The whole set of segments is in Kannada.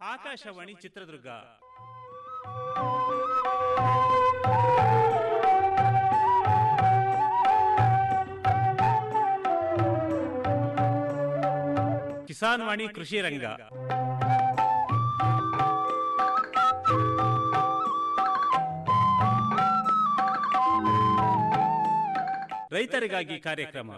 ಆಕಾಶವಾಣಿ ಚಿತ್ರದುರ್ಗ ಕಿಸಾನ್ ವಾಣಿ ಕೃಷಿ ರಂಗ ರೈತರಿಗಾಗಿ ಕಾರ್ಯಕ್ರಮ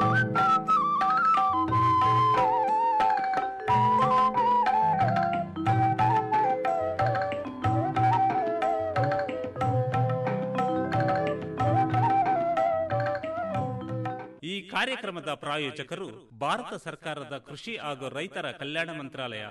ಈ ಕಾರ್ಯಕ್ರಮದ ಪ್ರಾಯೋಜಕರು ಭಾರತ ಸರ್ಕಾರದ ಕೃಷಿ ಹಾಗೂ ರೈತರ ಕಲ್ಯಾಣ ಮಂತ್ರಾಲಯ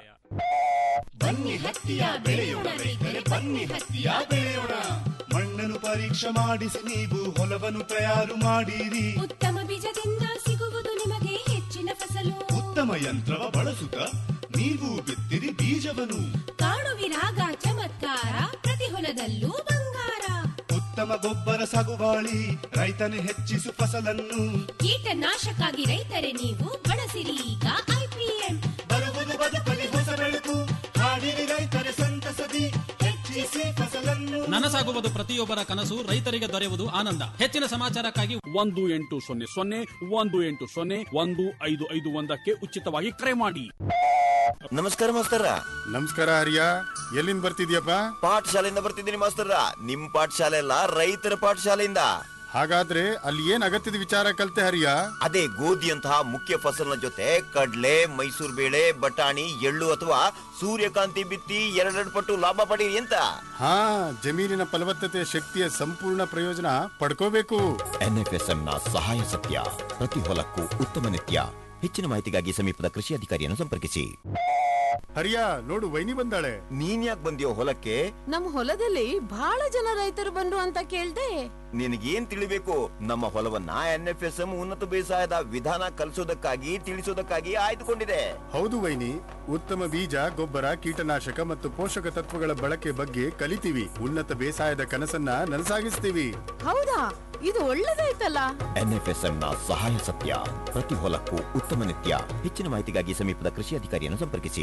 ಬನ್ನಿ ಹತ್ತಿಯ ಬೆಳೆಯೋಣ ರೈತರೆ ಬನ್ನಿ ಹತ್ತಿಯ ಬೆಳೆಯೋಣ ಮಣ್ಣನ್ನು ಪರೀಕ್ಷೆ ಮಾಡಿಸಿ ನೀವು ಹೊಲವನ್ನು ತಯಾರು ಮಾಡಿರಿ ಉತ್ತಮ ಬೀಜದಿಂದ ಸಿಗುವುದು ನಿಮಗೆ ಹೆಚ್ಚಿನ ಫಸಲು ಉತ್ತಮ ಯಂತ್ರವ ಬಳಸುತ್ತ ನೀವು ಬಿತ್ತಿರಿ ಬೀಜವನ್ನು ಕಾಣುವಿರಾಗ ಚಮತ್ಕಾರ ಪ್ರತಿ ಹೊಲದಲ್ಲೂ ಬಂಗಾರ ಉತ್ತಮ ಗೊಬ್ಬರ ಸಾಗುವಾಳಿ ರೈತನೇ ಹೆಚ್ಚಿಸು ಫಸಲನ್ನು ಕೀಟನಾಶಕ್ಕಾಗಿ ರೈತರೆ ನೀವು ಬಳಸಿರಿ ಈಗ ಐಪಿಎಂ ಬರುವುದು ಬದುಕಲಿ ಹೊಸ ಬೆಳಕು ಹಾಡಿರಿ ರೈತರೆ ಸಂತಸದಿ ಹೆಚ್ಚಿಸಿ ಫಸಲನ್ನು ನನಸಾಗುವುದು ಪ್ರತಿಯೊಬ್ಬರ ಕನಸು ರೈತರಿಗೆ ದೊರೆಯುವುದು ಆನಂದ ಹೆಚ್ಚಿನ ಸಮಾಚಾರಕ್ಕಾಗಿ ಒಂದು ಎಂಟು ಸೊನ್ನೆ ಸೊನ್ನೆ ಒಂದು ಎಂಟು ಸೊನ್ನೆ ಒಂದು ಐದು ಐದು ಒಂದಕ್ಕೆ ಉಚಿತವಾಗಿ ಕರೆ ಮಾಡಿ ನಮಸ್ಕಾರ ಮಾಸ್ತರ ನಮಸ್ಕಾರ ಹರಿಯ ಎಲ್ಲಿಂದ ಬರ್ತಿದ್ಯಪ್ಪ ಪಾಠಶಾಲೆಯಿಂದ ಬರ್ತಿದ್ದೀನಿ ಮಾಸ್ತರ ನಿಮ್ ಪಾಠಶಾಲೆ ಅಲ್ಲ ರೈತರ ಪಾಠಶಾಲೆಯಿಂದ ಹಾಗಾದ್ರೆ ಅಲ್ಲಿ ಏನ್ ಅಗತ್ಯದ ವಿಚಾರ ಕಲ್ತೆ ಹರಿಯ ಅದೇ ಗೋಧಿಯಂತಹ ಮುಖ್ಯ ಫಸಲಿನ ಜೊತೆ ಕಡ್ಲೆ ಮೈಸೂರು ಬೇಳೆ ಬಟಾಣಿ ಎಳ್ಳು ಅಥವಾ ಸೂರ್ಯಕಾಂತಿ ಬಿತ್ತಿ ಎರಡೆರಡು ಪಟ್ಟು ಲಾಭ ಪಡೀರಿ ಅಂತ ಹಾ ಜಮೀನಿನ ಫಲವತ್ತತೆ ಶಕ್ತಿಯ ಸಂಪೂರ್ಣ ಪ್ರಯೋಜನ ಪಡ್ಕೋಬೇಕು ಎನ್ಎಫ್ಎಸ್ಎಂ ನ ಸಹಾಯ ಸತ್ಯ ಪ್ರತಿ ಹೊಲಕ್ಕೂ ಉತ್ತಮ ನಿತ್ಯ ಹೆಚ್ಚಿನ ಮಾಹಿತಿಗಾಗಿ ಸಮೀಪದ ಕೃಷಿ ಅಧಿಕಾರಿಯನ್ನು ಸಂಪರ್ಕಿಸಿ ಹರಿಯ ನೋಡು ವೈನಿ ಬಂದಾಳೆ ನೀನ್ ಯಾಕೆ ಬಂದಿಯೋ ಹೊಲಕ್ಕೆ ನಮ್ ಹೊಲದಲ್ಲಿ ಬಹಳ ಜನ ರೈತರು ಬಂದ್ರು ಅಂತ ಕೇಳ್ದೆ ನಿನಗೇನ್ ತಿಳಿಬೇಕು ನಮ್ಮ ಹೊಲವನ್ನ ಎನ್ಎಫ್ಎಸ್ಎಂ ಉನ್ನತ ಬೇಸಾಯದ ವಿಧಾನ ಕಲಿಸೋದಕ್ಕಾಗಿ ತಿಳಿಸೋದಕ್ಕಾಗಿ ಆಯ್ದುಕೊಂಡಿದೆ ಹೌದು ವೈನಿ ಉತ್ತಮ ಬೀಜ ಗೊಬ್ಬರ ಕೀಟನಾಶಕ ಮತ್ತು ಪೋಷಕ ತತ್ವಗಳ ಬಳಕೆ ಬಗ್ಗೆ ಕಲಿತೀವಿ ಉನ್ನತ ಬೇಸಾಯದ ಕನಸನ್ನ ನನಸಾಗಿಸ್ತೀವಿ ಹೌದಾ ಇದು ಒಳ್ಳೇದಾಯ್ತಲ್ಲ ಎನ್ಎಫ್ಎಸ್ಎಂ ನ ಸಹಾಯ ಸತ್ಯ ಪ್ರತಿ ಹೊಲಕ್ಕೂ ಉತ್ತಮ ನಿತ್ಯ ಹೆಚ್ಚಿನ ಮಾಹಿತಿಗಾಗಿ ಸಮೀಪದ ಕೃಷಿ ಅಧಿಕಾರಿಯನ್ನು ಸಂಪರ್ಕಿಸಿ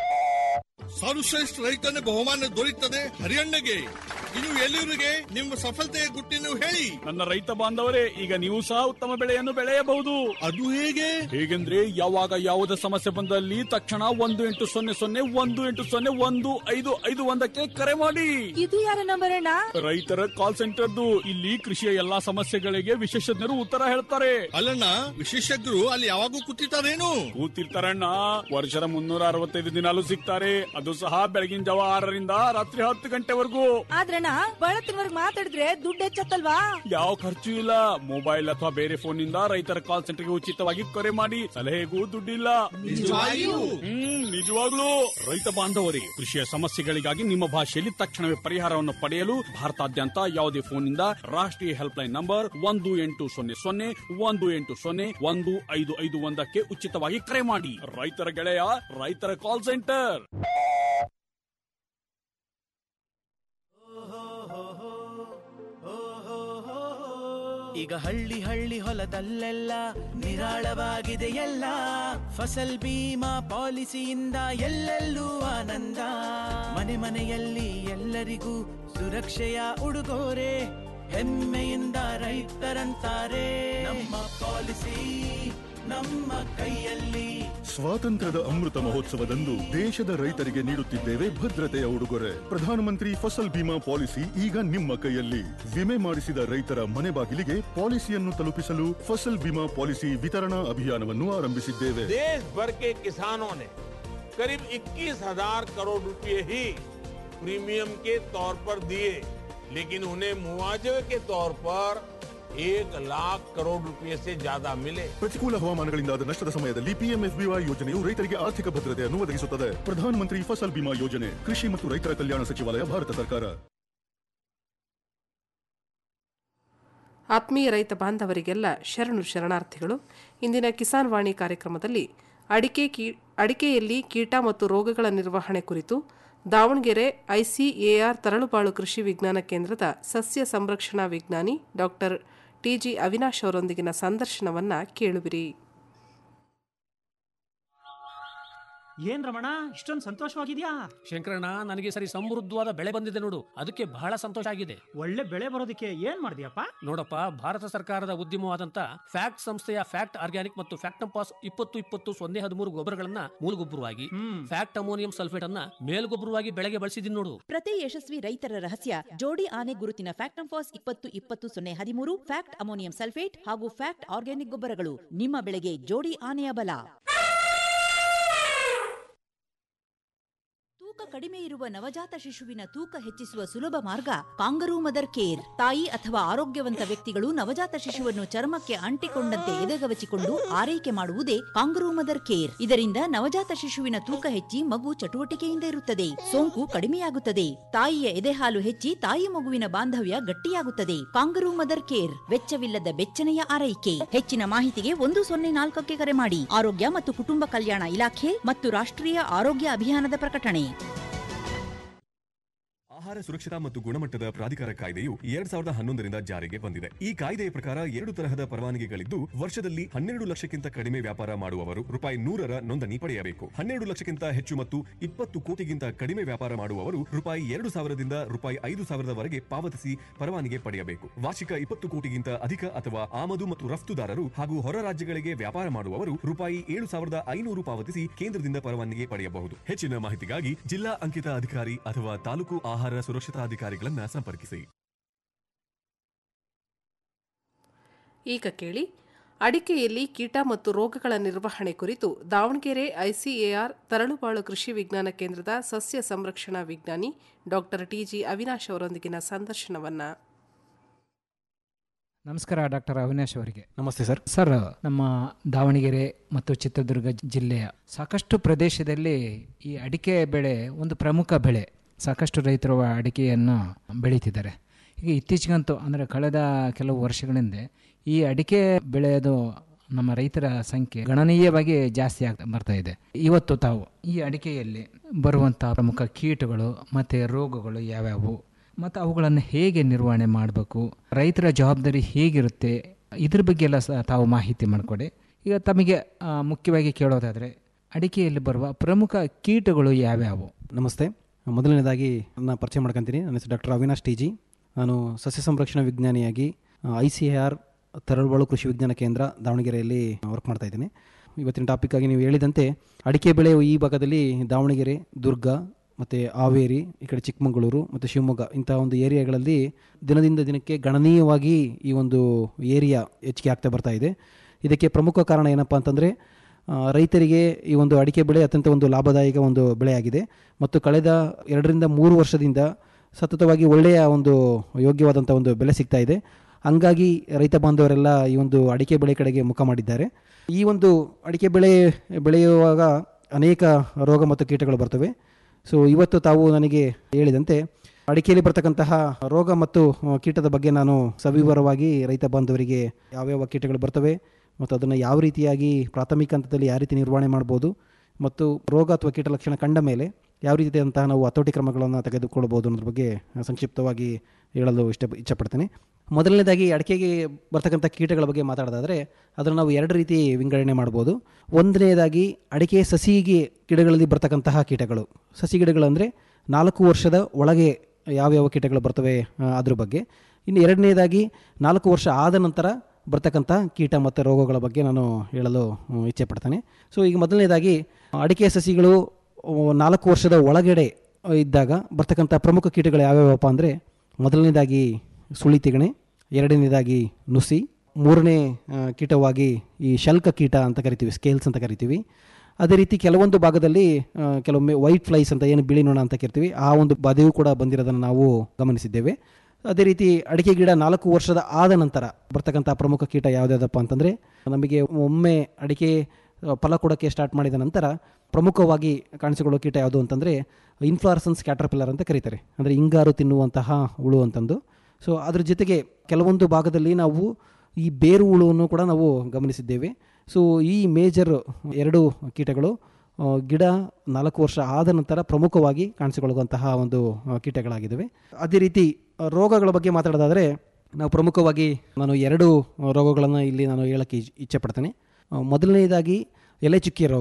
ಸರ್ವಶ್ರೇಷ್ಠ ರೈತನ ಬಹುಮಾನ ದೊರೆಯುತ್ತದೆ ಹರಿಯಣ್ಣಗೆ ಇನ್ನು ಎಲ್ಲಿವರಿಗೆ ನಿಮ್ಮ ಸಫಲತೆಯ ಗುಟ್ಟಿನ ಹೇಳಿ ನನ್ನ ರೈತ ಬಾಂಧವರೇ ಈಗ ನೀವು ಸಹ ಉತ್ತಮ ಬೆಳೆಯನ್ನು ಬೆಳೆಯಬಹುದು ಅದು ಹೇಗೆ ಹೇಗೆಂದ್ರೆ ಯಾವಾಗ ಯಾವುದೇ ಸಮಸ್ಯೆ ಬಂದಲ್ಲಿ ತಕ್ಷಣ ಒಂದು ಎಂಟು ಸೊನ್ನೆ ಸೊನ್ನೆ ಒಂದು ಎಂಟು ಸೊನ್ನೆ ಒಂದು ಐದು ಐದು ಒಂದಕ್ಕೆ ಕರೆ ಮಾಡಿ ಇದು ಯಾರ ನಂಬರ್ ಅಣ್ಣ ರೈತರ ಕಾಲ್ ಸೆಂಟರ್ದು ಇಲ್ಲಿ ಕೃಷಿಯ ಎಲ್ಲಾ ಸಮಸ್ಯೆಗಳಿಗೆ ವಿಶೇಷಜ್ಞರು ಉತ್ತರ ಹೇಳ್ತಾರೆ ಅಲ್ಲಣ್ಣ ವಿಶೇಷಜ್ಞರು ಅಲ್ಲಿ ಯಾವಾಗೂ ಕೂತಿರ್ತಾರೇನು ಕೂತಿರ್ತಾರಣ್ಣ ವರ್ಷದ ಮುನ್ನೂರ ಅರವತ್ತೈದು ದಿನಾಲು ಸಿಗ್ತಾರೆ ಅದು ಸಹ ಬೆಳಗಿನ ಜಾವ ಆರರಿಂದ ರಾತ್ರಿ ಹತ್ತು ಗಂಟೆವರೆಗೂ ಆದ್ರಣ್ಣ ಬಳತ್ತಿನವರ್ಗ್ ಮಾತಾಡಿದ್ರೆ ದುಡ್ಡು ಹೆಚ್ಚತ್ತಲ್ವಾ ಯಾವ ಖರ್ಚು ಇಲ್ಲ ಮೊಬೈಲ್ ಅಥವಾ ಬೇರೆ ಫೋನ್ ನಿಂದ ರೈತರ ಕಾಲ್ ಸೆಂಟರ್ಗೆ ಉಚಿತವಾಗಿ ಕರೆ ಮಾಡಿ ಸಲಹೆಗೂ ದುಡ್ಡಿಲ್ಲ ನಿಜವಾಗಿಯೂ? ಹ್ಮ್ ನಿಜವಾಗ್ಲೂ ರೈತ ಬಾಂಧವರೇ ಕೃಷಿಯ ಸಮಸ್ಯೆಗಳಿಗಾಗಿ ನಿಮ್ಮ ಭಾಷೆಯಲ್ಲಿ ತಕ್ಷಣವೇ ಪರಿಹಾರವನ್ನು ಪಡೆಯಲು ಭಾರತಾದ್ಯಂತ ಯಾವುದೇ ಫೋನ್ನಿಂದ ರಾಷ್ಟ್ರೀಯ ಹೆಲ್ಪ್ ಲೈನ್ ನಂಬರ್ ಒಂದು ಎಂಟು ಸೊನ್ನೆ ಸೊನ್ನೆ ಒಂದು ಎಂಟು ಸೊನ್ನೆ ಒಂದು ಐದು ಐದು ಒಂದಕ್ಕೆ ಉಚಿತವಾಗಿ ಕರೆ ಮಾಡಿ ರೈತರ ಗೆಳೆಯ ರೈತರ ಕಾಲ್ ಸೆಂಟರ್ ಈಗ ಹಳ್ಳಿ ಹಳ್ಳಿ ಹೊಲದಲ್ಲೆಲ್ಲ ನಿರಾಳವಾಗಿದೆ ಎಲ್ಲ ಫಸಲ್ ಬೀಮಾ ಪಾಲಿಸಿಯಿಂದ ಎಲ್ಲೆಲ್ಲೂ ಆನಂದ ಮನೆ ಮನೆಯಲ್ಲಿ ಎಲ್ಲರಿಗೂ ಸುರಕ್ಷೆಯ ಉಡುಗೊರೆ ಹೆಮ್ಮೆಯಿಂದ ರೈತರಂತಾರೆ ನಮ್ಮ ಪಾಲಿಸಿ ನಮ್ಮ ಕೈಯಲ್ಲಿ ಸ್ವಾತಂತ್ರ್ಯದ ಅಮೃತ ಮಹೋತ್ಸವದಂದು ದೇಶದ ರೈತರಿಗೆ ನೀಡುತ್ತಿದ್ದೇವೆ ಭದ್ರತೆಯ ಉಡುಗೊರೆ ಪ್ರಧಾನಮಂತ್ರಿ ಫಸಲ್ ಬಿಮಾ ಪಾಲಿಸಿ ಈಗ ನಿಮ್ಮ ಕೈಯಲ್ಲಿ ವಿಮೆ ಮಾಡಿಸಿದ ರೈತರ ಮನೆ ಬಾಗಿಲಿಗೆ ಪಾಲಿಸಿಯನ್ನು ತಲುಪಿಸಲು ಫಸಲ್ ಬಿಮಾ ಪಾಲಿಸಿ ವಿತರಣಾ ಅಭಿಯಾನವನ್ನು ಆರಂಭಿಸಿದ್ದೇವೆ देश भर के किसानों ने करीब 21,000 करोड़ रुपए ही प्रीमियम के तौर पर दिए लेकिन उन्हें मुआवजे के तौर पर एक लाख करोड़ रुपए से ज्यादा मिले ಪ್ರತಿಕೂಲ ಹವಾಮಾನಗಳಿಂದಾದ ನಷ್ಟದ ಸಮಯದಲ್ಲಿ ಪಿಎಂಎಫ್ಬಿವೈ ಯೋಜನೆಯು ರೈತರಿಗೆ ಆರ್ಥಿಕ ಭದ್ರತೆಯನ್ನು ಒದಗಿಸುತ್ತದೆ ಪ್ರಧಾನಮಂತ್ರಿ ಫಸಲ್ ಬಿಮಾ ಯೋಜನೆ ಕೃಷಿ ಮತ್ತು ರೈತರ ಕಲ್ಯಾಣ ಸಚಿವಾಲಯ ಭಾರತ ಸರ್ಕಾರ ಆತ್ಮೀಯ ರೈತ ಬಾಂಧವರಿಗೆಲ್ಲ ಶರಣು ಶರಣಾರ್ಥಿಗಳು ಇಂದಿನ ಕಿಸಾನ್ ವಾಣಿ ಕಾರ್ಯಕ್ರಮದಲ್ಲಿ ಅಡಿಕೆ ಕೀ ಅಡಿಕೆಯಲ್ಲಿ ಕೀಟ ಮತ್ತು ರೋಗಗಳ ನಿರ್ವಹಣೆ ಕುರಿತು ದಾವಣಗೆರೆ ಐಸಿಎಆರ್ ತರಳುಬಾಳು ಕೃಷಿ ವಿಜ್ಞಾನ ಕೇಂದ್ರದ ಸಸ್ಯ ಸಂರಕ್ಷಣಾ ವಿಜ್ಞಾನಿ ಡಾಕ್ಟರ್ ಟಿಜಿ ಅವಿನಾಶ್ ಅವರೊಂದಿಗಿನ ಸಂದರ್ಶನವನ್ನ ಕೇಳುವಿರಿ ಏನ್ ರಮಣ ಇಷ್ಟೊಂದು ಸಂತೋಷವಾಗಿದ್ಯಾ ಶಂಕರಣ್ಣ ನನಗೆ ಸರಿ ಸಮೃದ್ಧವಾದ ಬೆಳೆ ಬಂದಿದೆ ನೋಡು ಅದಕ್ಕೆ ಬಹಳ ಸಂತೋಷ ಆಗಿದೆ ಒಳ್ಳೆ ಬೆಳೆ ಬರೋದಕ್ಕೆ ಏನ್ ಮಾಡಿದ್ಯಪ್ಪ ನೋಡಪ್ಪ ಭಾರತ ಸರ್ಕಾರದ ಉದ್ಯಮವಾದಂತ ಫ್ಯಾಕ್ಟ್ ಸಂಸ್ಥೆಯ ಫ್ಯಾಕ್ಟ್ ಆರ್ಗ್ಯಾನಿಕ್ ಮತ್ತು ಫ್ಯಾಕ್ಟಂಪಾಸ್ ಇಪ್ಪತ್ತು ಇಪ್ಪತ್ತು ಸೊನ್ನೆ ಹದಿಮೂರು ಗೊಬ್ಬರಗಳನ್ನ ಮೂಲಗೊಬ್ಬರವಾಗಿ ಫ್ಯಾಕ್ಟ್ ಅಮೋನಿಯಂ ಸಲ್ಫೇಟ್ ಅನ್ನ ಮೇಲ್ಗೊಬ್ಬರವಾಗಿ ಬೆಳೆಗೆ ಬಳಸಿದೀನಿ ನೋಡು ಪ್ರತಿ ಯಶಸ್ವಿ ರೈತರ ರಹಸ್ಯ ಜೋಡಿ ಆನೆ ಗುರುತಿನ ಫ್ಯಾಕ್ಟಂಫಾಸ್ ಇಪ್ಪತ್ತು ಇಪ್ಪತ್ತು ಸೊನ್ನೆ ಹದಿಮೂರು ಫ್ಯಾಕ್ಟ್ ಅಮೋನಿಯಂ ಸಲ್ಫೇಟ್ ಹಾಗೂ ಫ್ಯಾಕ್ಟ್ ಆರ್ಗ್ಯಾನಿಕ್ ಗೊಬ್ಬರಗಳು ನಿಮ್ಮ ಬೆಳೆಗೆ ಜೋಡಿ ಆನೆಯ ಬಲ ತೂಕ ಕಡಿಮೆ ಇರುವ ನವಜಾತ ಶಿಶುವಿನ ತೂಕ ಹೆಚ್ಚಿಸುವ ಸುಲಭ ಮಾರ್ಗ ಕಾಂಗರೂ ಮದರ್ ಕೇರ್ ತಾಯಿ ಅಥವಾ ಆರೋಗ್ಯವಂತ ವ್ಯಕ್ತಿಗಳು ನವಜಾತ ಶಿಶುವನ್ನು ಚರ್ಮಕ್ಕೆ ಅಂಟಿಕೊಂಡಂತೆ ಎದೆಗವಚಿಕೊಂಡು ಆರೈಕೆ ಮಾಡುವುದೇ ಕಾಂಗರೂ ಮದರ್ ಕೇರ್ ಇದರಿಂದ ನವಜಾತ ಶಿಶುವಿನ ತೂಕ ಹೆಚ್ಚಿ ಮಗು ಚಟುವಟಿಕೆಯಿಂದ ಇರುತ್ತದೆ ಸೋಂಕು ಕಡಿಮೆಯಾಗುತ್ತದೆ ತಾಯಿಯ ಎದೆಹಾಲು ಹೆಚ್ಚಿ ತಾಯಿ ಮಗುವಿನ ಬಾಂಧವ್ಯ ಗಟ್ಟಿಯಾಗುತ್ತದೆ ಕಾಂಗರೂ ಮದರ್ ಕೇರ್ ವೆಚ್ಚವಿಲ್ಲದ ಬೆಚ್ಚನೆಯ ಆರೈಕೆ ಹೆಚ್ಚಿನ ಮಾಹಿತಿಗೆ ಒಂದು ಸೊನ್ನೆ ನಾಲ್ಕಕ್ಕೆ ಕರೆ ಮಾಡಿ ಆರೋಗ್ಯ ಮತ್ತು ಕುಟುಂಬ ಕಲ್ಯಾಣ ಇಲಾಖೆ ಮತ್ತು ರಾಷ್ಟ್ರೀಯ ಆರೋಗ್ಯ ಅಭಿಯಾನದ ಪ್ರಕಟಣೆ ಆಹಾರ ಸುರಕ್ಷತಾ ಮತ್ತು ಗುಣಮಟ್ಟದ ಪ್ರಾಧಿಕಾರ ಕಾಯ್ದೆಯು ಎರಡ್ ಸಾವಿರದ ಹನ್ನೊಂದರಿಂದ ಜಾರಿಗೆ ಬಂದಿದೆ ಈ ಕಾಯ್ದೆಯ ಪ್ರಕಾರ ಎರಡು ತರಹದ ಪರವಾನಗಿಗಳಿದ್ದು ವರ್ಷದಲ್ಲಿ ಹನ್ನೆರಡು ಲಕ್ಷಕ್ಕಿಂತ ಕಡಿಮೆ ವ್ಯಾಪಾರ ಮಾಡುವವರು ರೂಪಾಯಿ ನೂರರ ನೋಂದಣಿ ಪಡೆಯಬೇಕು ಹನ್ನೆರಡು ಲಕ್ಷಕ್ಕಿಂತ ಹೆಚ್ಚು ಮತ್ತು ಇಪ್ಪತ್ತು ಕೋಟಿಗಿಂತ ಕಡಿಮೆ ವ್ಯಾಪಾರ ಮಾಡುವವರು ರೂಪಾಯಿ ಎರಡು ಸಾವಿರದಿಂದ ರೂಪಾಯಿ ಐದು ಸಾವಿರದವರೆಗೆ ಪಾವತಿಸಿ ಪರವಾನಗಿ ಪಡೆಯಬೇಕು ವಾರ್ಷಿಕ ಇಪ್ಪತ್ತು ಕೋಟಿಗಿಂತ ಅಧಿಕ ಅಥವಾ ಆಮದು ಮತ್ತು ರಫ್ತುದಾರರು ಹಾಗೂ ಹೊರ ರಾಜ್ಯಗಳಿಗೆ ವ್ಯಾಪಾರ ಮಾಡುವವರು ರೂಪಾಯಿ ಏಳು ಸಾವಿರದ ಐನೂರು ಪಾವತಿಸಿ ಕೇಂದ್ರದಿಂದ ಪರವಾನಗಿ ಪಡೆಯಬಹುದು ಹೆಚ್ಚಿನ ಮಾಹಿತಿಗಾಗಿ ಜಿಲ್ಲಾ ಅಂಕಿತ ಅಧಿಕಾರಿ ಅಥವಾ ತಾಲೂಕು ಆಹಾರ ಸುರಕ್ಷತಾ ಅಧಿಕಾರಿಗಳನ್ನ ಸಂಪರ್ಕಿಸಿ ಈಗ ಕೇಳಿ ಅಡಿಕೆಯಲ್ಲಿ ಕೀಟ ಮತ್ತು ರೋಗಗಳ ನಿರ್ವಹಣೆ ಕುರಿತು ದಾವಣಗೆರೆ ಐಸಿಎಆರ್ ತರಳುಬಾಳು ಕೃಷಿ ವಿಜ್ಞಾನ ಕೇಂದ್ರದ ಸಸ್ಯ ಸಂರಕ್ಷಣಾ ವಿಜ್ಞಾನಿ ಡಾಕ್ಟರ್ ಟಿಜಿ ಅವಿನಾಶ್ ಅವರೊಂದಿಗಿನ ಸಂದರ್ಶನವನ್ನ ನಮಸ್ಕಾರ ಡಾಕ್ಟರ್ ಅವಿನಾಶ್ ಅವರಿಗೆ ನಮಸ್ತೆ ಸರ್ ಸರ್ ನಮ್ಮ ದಾವಣಗೆರೆ ಮತ್ತು ಚಿತ್ರದುರ್ಗ ಜಿಲ್ಲೆಯ ಸಾಕಷ್ಟು ಪ್ರದೇಶದಲ್ಲಿ ಈ ಅಡಿಕೆ ಬೆಳೆ ಒಂದು ಪ್ರಮುಖ ಬೆಳೆ ಸಾಕಷ್ಟು ರೈತರು ಅಡಿಕೆಯನ್ನು ಬೆಳೀತಿದ್ದಾರೆ ಈಗ ಇತ್ತೀಚೆಗಂತೂ ಅಂದರೆ ಕಳೆದ ಕೆಲವು ವರ್ಷಗಳಿಂದ ಈ ಅಡಿಕೆ ಬೆಳೆಯೋದು ನಮ್ಮ ರೈತರ ಸಂಖ್ಯೆ ಗಣನೀಯವಾಗಿ ಜಾಸ್ತಿ ಆಗ್ತಾ ಬರ್ತಾ ಇದೆ ಇವತ್ತು ತಾವು ಈ ಅಡಿಕೆಯಲ್ಲಿ ಬರುವಂಥ ಪ್ರಮುಖ ಕೀಟಗಳು ಮತ್ತು ರೋಗಗಳು ಯಾವ್ಯಾವು ಮತ್ತು ಅವುಗಳನ್ನು ಹೇಗೆ ನಿರ್ವಹಣೆ ಮಾಡಬೇಕು ರೈತರ ಜವಾಬ್ದಾರಿ ಹೇಗಿರುತ್ತೆ ಇದ್ರ ಬಗ್ಗೆ ಎಲ್ಲ ಸಹ ತಾವು ಮಾಹಿತಿ ಮಾಡಿಕೊಡಿ ಈಗ ತಮಗೆ ಆ, ಮುಖ್ಯವಾಗಿ ಕೇಳೋದಾದರೆ ಅಡಿಕೆಯಲ್ಲಿ ಬರುವ ಪ್ರಮುಖ ಕೀಟಗಳು ಯಾವ್ಯಾವು ನಮಸ್ತೆ ಮೊದಲನೇದಾಗಿ ನನ್ನ ಪರಿಚಯ ಮಾಡ್ಕೊಂತೀನಿ ನನ್ನ ಹೆಸರು ಡಾಕ್ಟರ್ ಅವಿನಾಶ್ ಟಿ ಜಿ ನಾನು ಸಸ್ಯ ಸಂರಕ್ಷಣಾ ವಿಜ್ಞಾನಿಯಾಗಿ I C R Taralabalu Krishi Vijnana ಕೇಂದ್ರ ದಾವಣಗೆರೆಯಲ್ಲಿ ವರ್ಕ್ ಮಾಡ್ತಾ ಇದ್ದೀನಿ ಇವತ್ತಿನ ಟಾಪಿಕ್ಕಾಗಿ ನೀವು ಹೇಳಿದಂತೆ ಅಡಿಕೆ ಬೆಳೆಯು ಈ ಭಾಗದಲ್ಲಿ ದಾವಣಗೆರೆ ದುರ್ಗ ಮತ್ತು ಹಾವೇರಿ ಈ ಕಡೆ ಚಿಕ್ಕಮಗಳೂರು ಮತ್ತು ಶಿವಮೊಗ್ಗ ಇಂಥ ಒಂದು ಏರಿಯಾಗಳಲ್ಲಿ ದಿನದಿಂದ ದಿನಕ್ಕೆ ಗಣನೀಯವಾಗಿ ಈ ಒಂದು ಏರಿಯಾ ಹೆಚ್ಚಿಗೆ ಆಗ್ತಾ ಬರ್ತಾ ಇದೆ ಇದಕ್ಕೆ ಪ್ರಮುಖ ಕಾರಣ ಏನಪ್ಪ ಅಂತಂದರೆ ಆ, ರೈತರಿಗೆ ಈ ಒಂದು ಅಡಿಕೆ ಬೆಳೆ ಅತ್ಯಂತ ಒಂದು ಲಾಭದಾಯಕ ಒಂದು ಬೆಳೆಯಾಗಿದೆ ಮತ್ತು ಕಳೆದ ಎರಡರಿಂದ ಮೂರು ವರ್ಷದಿಂದ ಸತತವಾಗಿ ಒಳ್ಳೆಯ ಒಂದು ಯೋಗ್ಯವಾದಂಥ ಒಂದು ಬೆಲೆ ಸಿಗ್ತಾ ಇದೆ ಹಂಗಾಗಿ ರೈತ ಬಾಂಧವರೆಲ್ಲ ಈ ಒಂದು ಅಡಿಕೆ ಬೆಳೆ ಕಡೆಗೆ ಮುಖ ಮಾಡಿದ್ದಾರೆ ಈ ಒಂದು ಅಡಿಕೆ ಬೆಳೆ ಬೆಳೆಯುವಾಗ ಅನೇಕ ರೋಗ ಮತ್ತು ಕೀಟಗಳು ಬರ್ತವೆ ಸೊ ಇವತ್ತು ತಾವು ನನಗೆ ಹೇಳಿದಂತೆ ಅಡಿಕೆಯಲ್ಲಿ ಬರ್ತಕ್ಕಂತಹ ರೋಗ ಮತ್ತು ಆ, ಕೀಟದ ಬಗ್ಗೆ ನಾನು ಸವಿವರವಾಗಿ ರೈತ ಬಾಂಧವರಿಗೆ ಯಾವ್ಯಾವ ಕೀಟಗಳು ಬರ್ತವೆ ಮತ್ತು ಅದನ್ನು ಯಾವ ರೀತಿಯಾಗಿ ಪ್ರಾಥಮಿಕ ಹಂತದಲ್ಲಿ ಯಾವ ರೀತಿ ನಿರ್ವಹಣೆ ಮಾಡ್ಬೋದು ಮತ್ತು ರೋಗ ಅಥವಾ ಕೀಟ ಲಕ್ಷಣ ಕಂಡ ಮೇಲೆ ಯಾವ ರೀತಿಯಾದಂತಹ ನಾವು ಹತೋಟಿ ಕ್ರಮಗಳನ್ನು ತೆಗೆದುಕೊಳ್ಬೋದು ಅನ್ನೋದ್ರ ಬಗ್ಗೆ ಸಂಕ್ಷಿಪ್ತವಾಗಿ ಹೇಳಲು ಇಷ್ಟ ಇಷ್ಟಪಡ್ತೇನೆ ಮೊದಲನೇದಾಗಿ ಅಡಿಕೆಗೆ ಬರ್ತಕ್ಕಂಥ ಕೀಟಗಳ ಬಗ್ಗೆ ಮಾತಾಡೋದಾದರೆ ಅದನ್ನು ನಾವು ಎರಡು ರೀತಿ ವಿಂಗಡಣೆ ಮಾಡ್ಬೋದು ಒಂದನೇದಾಗಿ ಅಡಿಕೆ ಸಸಿಗೆ ಗಿಡಗಳಲ್ಲಿ ಬರ್ತಕ್ಕಂತಹ ಕೀಟಗಳು ಸಸಿ ಗಿಡಗಳು ಅಂದರೆ ನಾಲ್ಕು ವರ್ಷದ ಒಳಗೆ ಯಾವ್ಯಾವ ಕೀಟಗಳು ಬರ್ತವೆ ಆ, ಅದ್ರ ಬಗ್ಗೆ ಇನ್ನು ಎರಡನೇದಾಗಿ ನಾಲ್ಕು ವರ್ಷ ಆದ ನಂತರ ಬರ್ತಕ್ಕಂಥ ಕೀಟ ಮತ್ತು ರೋಗಗಳ ಬಗ್ಗೆ ನಾನು ಹೇಳಲು ಹ್ಮ್, ಇಚ್ಛೆ ಪಡ್ತೇನೆ ಸೊ ಈಗ ಮೊದಲನೇದಾಗಿ ಅಡಿಕೆ ಸಸಿಗಳು ಆ, ನಾಲ್ಕು ವರ್ಷದ ಒಳಗಡೆ ಆ, ಇದ್ದಾಗ ಬರ್ತಕ್ಕಂಥ ಪ್ರಮುಖ ಕೀಟಗಳು ಯಾವ್ಯಾವಪ್ಪ ಅಂದರೆ ಮೊದಲನೇದಾಗಿ ಸುಳಿ ತಿಗಣೆ ಎರಡನೇದಾಗಿ ನುಸಿ ಮೂರನೇ ಆ, ಕೀಟವಾಗಿ ಈ ಶಲ್ಕ ಕೀಟ ಅಂತ ಕರಿತೀವಿ ಸ್ಕೇಲ್ಸ್ ಅಂತ ಕರಿತೀವಿ ಅದೇ ರೀತಿ ಕೆಲವೊಂದು ಭಾಗದಲ್ಲಿ ಆ, ಕೆಲವೊಮ್ಮೆ ವೈಟ್ ಫ್ಲೈಸ್ ಅಂತ ಏನು ಬಿಳಿ ನೊಣ ಅಂತ ಕರಿತೀವಿ ಆ ಒಂದು ಬಾಧೆಯೂ ಕೂಡ ಬಂದಿರೋದನ್ನು ನಾವು ಗಮನಿಸಿದ್ದೇವೆ ಅದೇ ರೀತಿ ಅಡಿಕೆ ಗಿಡ ನಾಲ್ಕು ವರ್ಷದ ಆದ ನಂತರ ಬರ್ತಕ್ಕಂಥ ಪ್ರಮುಖ ಕೀಟ ಯಾವುದ್ಯಾವುದಪ್ಪ ಅಂತಂದರೆ ನಮಗೆ ಒಮ್ಮೆ ಅಡಿಕೆ ಆ, ಫಲ ಕೊಡೋಕ್ಕೆ ಸ್ಟಾರ್ಟ್ ಮಾಡಿದ ನಂತರ ಪ್ರಮುಖವಾಗಿ ಕಾಣಿಸಿಕೊಳ್ಳೋ ಕೀಟ ಯಾವುದು ಅಂತಂದರೆ ಇನ್ಫ್ಲಾರ್ಸನ್ಸ್ ಕ್ಯಾಟ್ರಪಿಲ್ಲರ್ ಅಂತ ಕರೀತಾರೆ ಅಂದರೆ ಹಿಂಗಾರು ತಿನ್ನುವಂತಹ ಹುಳು ಅಂತಂದು ಸೊ ಅದ್ರ ಜೊತೆಗೆ ಕೆಲವೊಂದು ಭಾಗದಲ್ಲಿ ನಾವು ಈ ಬೇರು ಹುಳುವನ್ನು ಕೂಡ ನಾವು ಗಮನಿಸಿದ್ದೇವೆ ಸೊ ಈ ಮೇಜರ್ ಎರಡು ಕೀಟಗಳು ಆ, ಗಿಡ ನಾಲ್ಕು ವರ್ಷ ಆದ ನಂತರ ಪ್ರಮುಖವಾಗಿ ಕಾಣಿಸಿಕೊಳ್ಳುವಂತಹ ಒಂದು ಆ, ಕೀಟಗಳಾಗಿದ್ದಾವೆ ಅದೇ ರೀತಿ ಆ, ರೋಗಗಳ ಬಗ್ಗೆ ಮಾತಾಡೋದಾದರೆ ನಾವು ಪ್ರಮುಖವಾಗಿ ನಾನು ಎರಡು ರೋಗಗಳನ್ನು ಇಲ್ಲಿ ನಾನು ಹೇಳೋಕ್ಕೆ ಇಚ್- ಇಚ್ಛೆ ಪಡ್ತೇನೆ ಆ, ಮೊದಲನೇದಾಗಿ ಎಲೆ ಚುಕ್ಕೆ ರೋಗ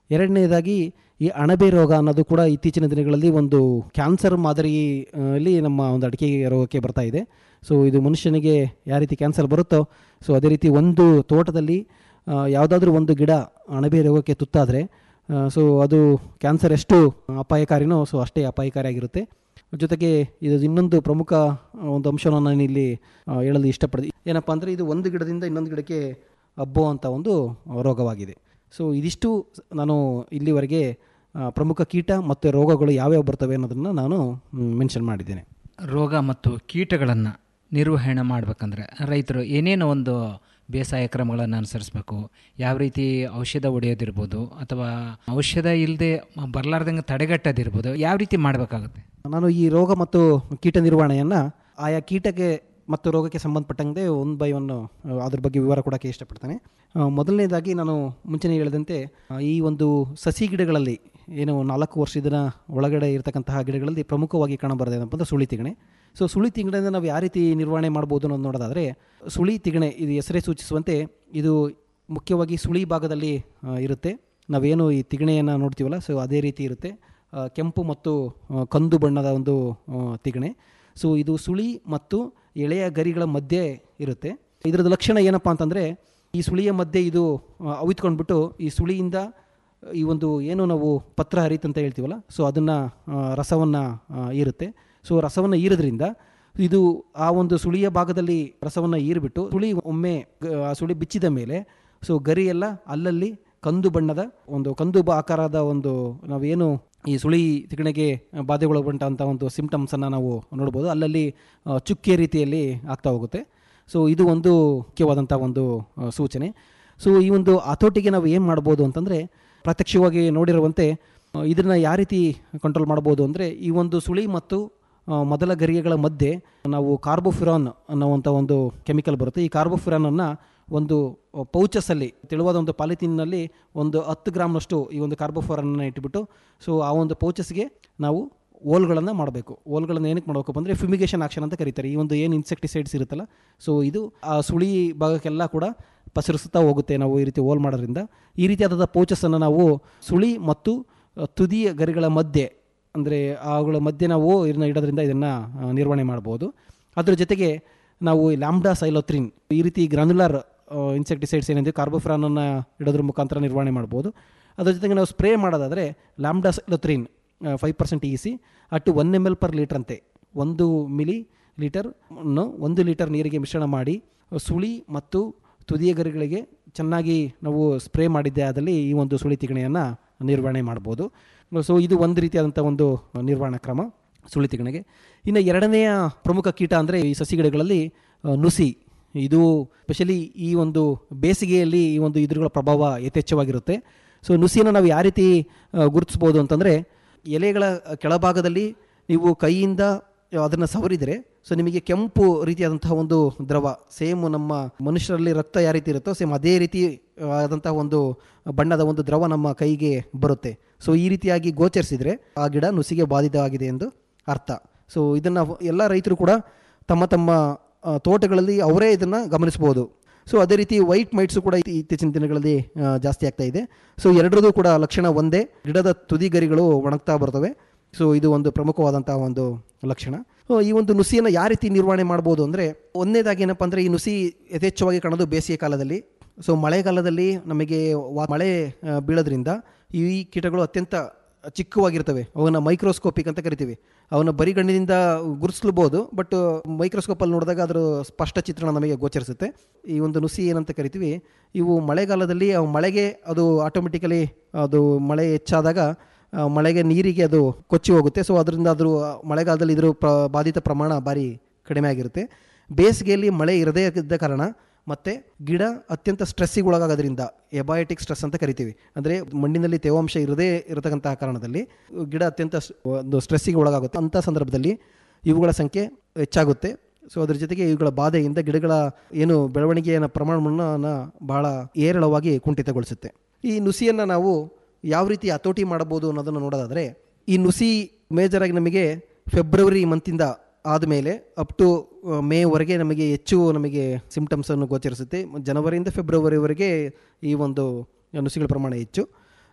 ಎರಡನೇದಾಗಿ ಈ ಅಣಬೆ ರೋಗ ಅನ್ನೋದು ಕೂಡ ಇತ್ತೀಚಿನ ದಿನಗಳಲ್ಲಿ ಒಂದು ಕ್ಯಾನ್ಸರ್ ಮಾದರಿ ಆ, ಅಲ್ಲಿ ನಮ್ಮ ಒಂದು ಅಡಿಕೆ ರೋಗಕ್ಕೆ ಬರ್ತಾ ಇದೆ ಸೊ ಇದು ಮನುಷ್ಯನಿಗೆ ಯಾವ ರೀತಿ ಕ್ಯಾನ್ಸರ್ ಬರುತ್ತೋ ಸೊ ಅದೇ ರೀತಿ ಒಂದು ತೋಟದಲ್ಲಿ ಯಾವುದಾದ್ರೂ ಒಂದು ಗಿಡ ಅಣಬೆ ರೋಗಕ್ಕೆ ತುತ್ತಾದರೆ ಸೊ ಅದು ಕ್ಯಾನ್ಸರ್ ಎಷ್ಟು ಅಪಾಯಕಾರಿನೋ ಸೊ ಅಷ್ಟೇ ಅಪಾಯಕಾರಿಯಾಗಿರುತ್ತೆ ಜೊತೆಗೆ ಇದು ಇನ್ನೊಂದು ಪ್ರಮುಖ ಆ, ಒಂದು ಅಂಶವನ್ನು ನಾನು ಇಲ್ಲಿ ಆ, ಹೇಳಲು ಇಷ್ಟಪಡ್ತೀನಿ ಏನಪ್ಪ ಅಂದರೆ ಇದು ಒಂದು ಗಿಡದಿಂದ ಇನ್ನೊಂದು ಗಿಡಕ್ಕೆ ಹಬ್ಬುವಂಥ ಒಂದು ರೋಗವಾಗಿದೆ ಸೊ ಇದಿಷ್ಟು ನಾನು ಇಲ್ಲಿವರೆಗೆ ಆ, ಪ್ರಮುಖ ಕೀಟ ಮತ್ತು ರೋಗಗಳು ಯಾವ್ಯಾವ ಬರ್ತವೆ ಅನ್ನೋದನ್ನು ನಾನು ಮೆನ್ಷನ್ ಮಾಡಿದ್ದೇನೆ ರೋಗ ಮತ್ತು ಕೀಟಗಳನ್ನು ನಿರ್ವಹಣೆ ಮಾಡಬೇಕಂದ್ರೆ ರೈತರು ಏನೇನು ಒಂದು ಬೇಸಾಯ ಕ್ರಮಗಳನ್ನು ಅನುಸರಿಸಬೇಕು ಯಾವ ರೀತಿ ಔಷಧ ಹೊಡೆಯೋದಿರ್ಬೋದು ಅಥವಾ ಔಷಧ ಇಲ್ಲದೆ ಬರಲಾರ್ದಂಗೆ ತಡೆಗಟ್ಟೋದಿರ್ಬೋದು ಯಾವ ರೀತಿ ಮಾಡಬೇಕಾಗುತ್ತೆ ನಾನು ಈ ರೋಗ ಮತ್ತು ಕೀಟ ನಿರ್ವಹಣೆಯನ್ನು ಆಯಾ ಕೀಟಕ್ಕೆ ಮತ್ತು ರೋಗಕ್ಕೆ ಸಂಬಂಧಪಟ್ಟಂತೆ ಒನ್ ಬೈ ಒನ್ ಅದ್ರ ಬಗ್ಗೆ ವಿವರ ಕೊಡೋಕ್ಕೆ ಇಷ್ಟಪಡ್ತೇನೆ ಆ, ಮೊದಲನೇದಾಗಿ ನಾನು ಮುಂಚೆನೇ ಹೇಳಿದಂತೆ ಆ, ಈ ಒಂದು ಸಸಿ ಗಿಡಗಳಲ್ಲಿ ಏನು ನಾಲ್ಕು ವರ್ಷದ ಒಳಗಡೆ ಇರತಕ್ಕಂತಹ ಗಿಡಗಳಲ್ಲಿ ಪ್ರಮುಖವಾಗಿ ಕಾಣಬರೋದು ಏನಪ್ಪ ಅಂದರೆ ಸುಳಿ ತಿಗಣೆ ಸೊ ಸುಳಿ ತಿಗಣೆಯಿಂದ ನಾವು ಯಾವ ರೀತಿ ನಿರ್ವಹಣೆ ಮಾಡ್ಬೋದು ಅನ್ನೋದು ನೋಡೋದಾದರೆ ಸುಳಿ ತಿಗಣೆ ಇದು ಹೆಸರೇ ಸೂಚಿಸುವಂತೆ ಇದು ಮುಖ್ಯವಾಗಿ ಸುಳಿ ಭಾಗದಲ್ಲಿ ಆ, ಇರುತ್ತೆ ನಾವೇನು ಈ ತಿಗಣೆಯನ್ನು ನೋಡ್ತೀವಲ್ಲ ಸೊ ಅದೇ ರೀತಿ ಇರುತ್ತೆ ಆ, ಕೆಂಪು ಮತ್ತು ಆ, ಕಂದು ಬಣ್ಣದ ಒಂದು ಆ, ತಿಗಣೆ ಸೊ ಇದು ಸುಳಿ ಮತ್ತು ಎಳೆಯ ಗರಿಗಳ ಮಧ್ಯೆ ಇರುತ್ತೆ ಇದರದ ಲಕ್ಷಣ ಏನಪ್ಪ ಅಂತಂದರೆ ಈ ಸುಳಿಯ ಮಧ್ಯೆ ಇದು ಆ, ಅವಿತ್ಕೊಂಡ್ಬಿಟ್ಟು ಈ ಸುಳಿಯಿಂದ ಈ ಒಂದು ಏನು ನಾವು ಪತ್ರ ಹರಿತ್ ಅಂತ ಹೇಳ್ತೀವಲ್ಲ ಸೊ ಅದನ್ನು ರಸವನ್ನು ಈರುತ್ತೆ ಸೊ ರಸವನ್ನು ಈರೋದ್ರಿಂದ ಇದು ಆ ಒಂದು ಸುಳಿಯ ಭಾಗದಲ್ಲಿ ರಸವನ್ನು ಈರ್ಬಿಟ್ಟು ಸುಳಿ ಒಮ್ಮೆ ಗ- ಆ ಸುಳಿ ಬಿಚ್ಚಿದ ಮೇಲೆ ಸೊ ಗರಿ ಎಲ್ಲ ಅಲ್ಲಲ್ಲಿ ಕಂದು ಬಣ್ಣದ ಒಂದು ಕಂದು ಬ- ಆಕಾರದ ಒಂದು ನಾವೇನು ಈ ಸುಳಿ ತಿಗಣೆಗೆ ಬಾಧೆಗೊಳಗೊಂಡಂಥ ಒಂದು ಸಿಂಪ್ಟಮ್ಸನ್ನು ನಾವು ನೋಡ್ಬೋದು ಅಲ್ಲಲ್ಲಿ ಆ, ಚುಕ್ಕೆ ರೀತಿಯಲ್ಲಿ ಆಗ್ತಾ ಹೋಗುತ್ತೆ ಸೊ ಇದು ಒಂದು ಮುಖ್ಯವಾದಂಥ ಒಂದು ಆ, ಸೂಚನೆ ಸೊ ಈ ಒಂದು ಹತೋಟಿಗೆ ನಾವು ಏನು ಮಾಡ್ಬೋದು ಅಂತಂದರೆ ಪ್ರತ್ಯಕ್ಷವಾಗಿ ನೋಡಿರುವಂತೆ ಇದನ್ನು ಯಾವ ರೀತಿ ಕಂಟ್ರೋಲ್ ಮಾಡ್ಬೋದು ಅಂದರೆ ಈ ಒಂದು ಸುಳಿ ಮತ್ತು ಆ, ಮೊದಲ ಗರಿಗೆಗಳ ಮಧ್ಯೆ ನಾವು ಕಾರ್ಬೋಫಿರಾನ್ ಅನ್ನುವಂಥ ಒಂದು ಕೆಮಿಕಲ್ ಬರುತ್ತೆ ಈ ಕಾರ್ಬೋಫಿರಾನನ್ನು ಒಂದು ಪೌಚಸ್ಸಲ್ಲಿ ತೆಳುವಾದ ಒಂದು ಪಾಲಿಥೀನ್ನಲ್ಲಿ ಒಂದು ಹತ್ತು ಗ್ರಾಮ್ನಷ್ಟು ಈ ಒಂದು ಕಾರ್ಬೋಫಿರಾನನ್ನು ಇಟ್ಬಿಟ್ಟು ಸೊ ಆ ಒಂದು ಪೌಚಸ್ಗೆ ನಾವು ಓಲ್ಗಳನ್ನು ಮಾಡಬೇಕು ಓಲ್ಗಳನ್ನು ಏನಕ್ಕೆ ಮಾಡಬೇಕು ಅಂದರೆ ಫ್ಯುಮಿಗೇಷನ್ ಆಕ್ಷನ್ ಅಂತ ಕರೀತಾರೆ ಈ ಒಂದು ಏನು ಇನ್ಸೆಕ್ಟಿಸೈಡ್ಸ್ ಇರುತ್ತಲ್ಲ ಸೊ ಇದು ಆ ಸುಳಿ ಭಾಗಕ್ಕೆಲ್ಲ ಕೂಡ ಪಸರಿಸುತ್ತಾ ಹೋಗುತ್ತೆ ನಾವು ಈ ರೀತಿ ಓಲ್ ಮಾಡೋದ್ರಿಂದ ಈ ರೀತಿಯಾದ ಪೌಚಸನ್ನು ನಾವು ಸುಳಿ ಮತ್ತು ಆ, ತುದಿಯ ಗರಿಗಳ ಮಧ್ಯೆ ಅಂದರೆ ಅವುಗಳ ಮಧ್ಯೆ ನಾವು ಇದನ್ನು ಇಡೋದ್ರಿಂದ ಇದನ್ನು ನಿರ್ವಹಣೆ ಮಾಡ್ಬೋದು ಅದ್ರ ಜೊತೆಗೆ ನಾವು ಲ್ಯಾಂಬ್ಡಾ ಸೈಲೋತ್ರಿನ್ ಈ ರೀತಿ ಗ್ರಾನ್ಯುಲರ್ ಇನ್ಸೆಕ್ಟಿಸೈಡ್ಸ್ ಏನಿದೆ ಕಾರ್ಬೋಫ್ರಾನನ್ನು ಇಡೋದ್ರ ಮುಖಾಂತರ ನಿರ್ವಹಣೆ ಮಾಡ್ಬೋದು ಅದ್ರ ಜೊತೆಗೆ ನಾವು ಸ್ಪ್ರೇ ಮಾಡೋದಾದರೆ lambda cyhalothrin five percent E C at one M L per litre ಅಂತೆ ಒಂದು ಮಿಲಿ ಲೀಟರ್ ಅನ್ನು ಒಂದು ಲೀಟರ್ ನೀರಿಗೆ ಮಿಶ್ರಣ ಮಾಡಿ ಸುಳಿ ಮತ್ತು ತುದಿಯ ಗರಿಗಳಿಗೆ ಚೆನ್ನಾಗಿ ನಾವು ಸ್ಪ್ರೇ ಮಾಡಿದ್ದೆ ಆದಲ್ಲಿ ಈ ಒಂದು ಸುಳಿ ತಿಗಣೆಯನ್ನು ನಿರ್ವಹಣೆ ಮಾಡ್ಬೋದು ಸೊ ಇದು ಒಂದು ರೀತಿಯಾದಂಥ ಒಂದು ನಿರ್ವಹಣಾ ಕ್ರಮ ಸುಳಿ ತಿಗಣೆಗೆ ಇನ್ನು ಎರಡನೆಯ ಪ್ರಮುಖ ಕೀಟ ಅಂದರೆ ಈ ಸಸಿ ಗಿಡಗಳಲ್ಲಿ ಆ, ನುಸಿ ಇದು ಸ್ಪೆಷಲಿ ಈ ಒಂದು ಬೇಸಿಗೆಯಲ್ಲಿ ಈ ಒಂದು ಇದ್ರಗಳ ಪ್ರಭಾವ ಯಥೇಚ್ಛವಾಗಿರುತ್ತೆ ಸೊ ನುಸಿಯನ್ನು ನಾವು ಯಾವ ರೀತಿ ಆ, ಗುರುತಿಸ್ಬೋದು ಅಂತಂದರೆ ಎಲೆಗಳ ಕೆಳಭಾಗದಲ್ಲಿ ನೀವು ಕೈಯಿಂದ ಅದನ್ನು ಸವರಿದರೆ ಸೊ ನಿಮಗೆ ಕೆಂಪು ರೀತಿಯಾದಂತಹ ಒಂದು ದ್ರವ ಸೇಮ್ ನಮ್ಮ ಮನುಷ್ಯರಲ್ಲಿ ರಕ್ತ ಯಾವ ರೀತಿ ಇರುತ್ತೋ ಸೇಮ್ ಅದೇ ರೀತಿ ಆ, ಆದಂತಹ ಒಂದು ಬಣ್ಣದ ಒಂದು ದ್ರವ ನಮ್ಮ ಕೈಗೆ ಬರುತ್ತೆ ಸೊ ಈ ರೀತಿಯಾಗಿ ಗೋಚರಿಸಿದರೆ ಆ ಗಿಡ ನುಸಿಗೆ ಬಾಧಿತವಾಗಿದೆ ಎಂದು ಅರ್ಥ ಸೊ ಇದನ್ನು ಎಲ್ಲ ರೈತರು ಕೂಡ ತಮ್ಮ ತಮ್ಮ ಆ, ತೋಟಗಳಲ್ಲಿ ಅವರೇ ಇದನ್ನು ಗಮನಿಸ್ಬೋದು ಸೊ ಅದೇ ರೀತಿ ವೈಟ್ ಮೈಟ್ಸು ಕೂಡ ಇತ್ತೀ- ಇತ್ತೀಚಿನ ದಿನಗಳಲ್ಲಿ ಆ, ಜಾಸ್ತಿ ಆಗ್ತಾ ಇದೆ ಸೊ ಎರಡರದ್ದು ಕೂಡ ಲಕ್ಷಣ ಒಂದೇ ಗಿಡದ ತುದಿ ಗರಿಗಳು ಒಣಗ್ತಾ ಬರ್ತವೆ ಸೊ ಇದು ಒಂದು ಪ್ರಮುಖವಾದಂಥ ಒಂದು ಲಕ್ಷಣ ಸೊ ಈ ಒಂದು ನುಸಿಯನ್ನು ಯಾವ ರೀತಿ ನಿರ್ವಹಣೆ ಮಾಡ್ಬೋದು ಅಂದರೆ ಒಂದನೇದಾಗಿ ಏನಪ್ಪ ಅಂದರೆ ಈ ನುಸಿ ಯಥೇಚ್ಛವಾಗಿ ಕಾಣೋದು ಬೇಸಿಗೆ ಕಾಲದಲ್ಲಿ ಸೊ ಮಳೆಗಾಲದಲ್ಲಿ ನಮಗೆ ವಾ- ಮಳೆ ಆ, ಬೀಳೋದ್ರಿಂದ ಈ ಕೀಟಗಳು ಅತ್ಯಂತ ಚಿಕ್ಕವಾಗಿರ್ತವೆ ಅವನ್ನ ಮೈಕ್ರೋಸ್ಕೋಪಿಕ್ ಅಂತ ಕರಿತೀವಿ ಅವನ್ನ ಬರಿಗಣ್ಣಿನಿಂದ ಗುರುತಿಸ್ಲಬಹುದು ಬಟ್ ಮೈಕ್ರೋಸ್ಕೋಪಲ್ಲಿ ನೋಡಿದಾಗ ಅದರ ಸ್ಪಷ್ಟ ಚಿತ್ರಣ ನಮಗೆ ಗೋಚರಿಸುತ್ತೆ ಈ ಒಂದು ನುಸಿ ಏನಂತ ಕರಿತೀವಿ ಇವು ಮಳೆಗಾಲದಲ್ಲಿ ಅವು ಮಳೆಗೆ ಅದು ಆಟೋಮೆಟಿಕಲಿ ಅದು ಮಳೆ ಹೆಚ್ಚಾದಾಗ ಆ, ಮಳೆಗೆ ನೀರಿಗೆ ಅದು ಕೊಚ್ಚಿ ಹೋಗುತ್ತೆ ಸೊ ಅದರಿಂದ ಅದ್ರ ಮಳೆಗಾಲದಲ್ಲಿ ಇದ್ರ ಪ್ರ ಬಾಧಿತ ಪ್ರಮಾಣ ಭಾರಿ ಕಡಿಮೆ ಆಗಿರುತ್ತೆ ಬೇಸಿಗೆಯಲ್ಲಿ ಮಳೆ ಇರದೇ ಇದ್ದ ಕಾರಣ ಮತ್ತು ಗಿಡ ಅತ್ಯಂತ ಸ್ಟ್ರೆಸ್ಸಿಗೆ ಒಳಗಾಗೋದ್ರಿಂದ ಎಬಾಯಟಿಕ್ ಸ್ಟ್ರೆಸ್ ಅಂತ ಕರಿತೀವಿ ಅಂದರೆ ಮಣ್ಣಿನಲ್ಲಿ ತೇವಾಂಶ ಇರದೇ ಇರತಕ್ಕಂತಹ ಕಾರಣದಲ್ಲಿ ಗಿಡ ಅತ್ಯಂತ ಸ್- ಒಂದು ಸ್ಟ್ರೆಸ್ಸಿಗೆ ಒಳಗಾಗುತ್ತೆ ಅಂಥ ಸಂದರ್ಭದಲ್ಲಿ ಇವುಗಳ ಸಂಖ್ಯೆ ಹೆಚ್ಚಾಗುತ್ತೆ ಸೊ ಅದ್ರ ಜೊತೆಗೆ ಇವುಗಳ ಬಾಧೆಯಿಂದ ಗಿಡಗಳ ಏನು ಬೆಳವಣಿಗೆಯ ಪ್ರಮಾಣವನ್ನು ಬಹಳ ಏರಳವಾಗಿ ಕುಂಠಿತಗೊಳಿಸುತ್ತೆ ಈ ನುಸಿಯನ್ನು ನಾವು ಯಾವ ರೀತಿ ಹತೋಟಿ ಮಾಡಬಹುದು ಅನ್ನೋದನ್ನು ನೋಡೋದಾದರೆ ಈ ನುಸಿ ಮೇಜರಾಗಿ ನಮಗೆ ಫೆಬ್ರವರಿ ಮಂತಿಂದ ಆದಮೇಲೆ ಅಪ್ ಟು ಮೇವರೆಗೆ ನಮಗೆ ಹೆಚ್ಚು ನಮಗೆ ಸಿಂಪ್ಟಮ್ಸನ್ನು ಗೋಚರಿಸುತ್ತೆ ಜನವರಿಯಿಂದ ಫೆಬ್ರವರಿವರೆಗೆ ಈ ಒಂದು ನುಸಿಗಳ ಪ್ರಮಾಣ ಹೆಚ್ಚು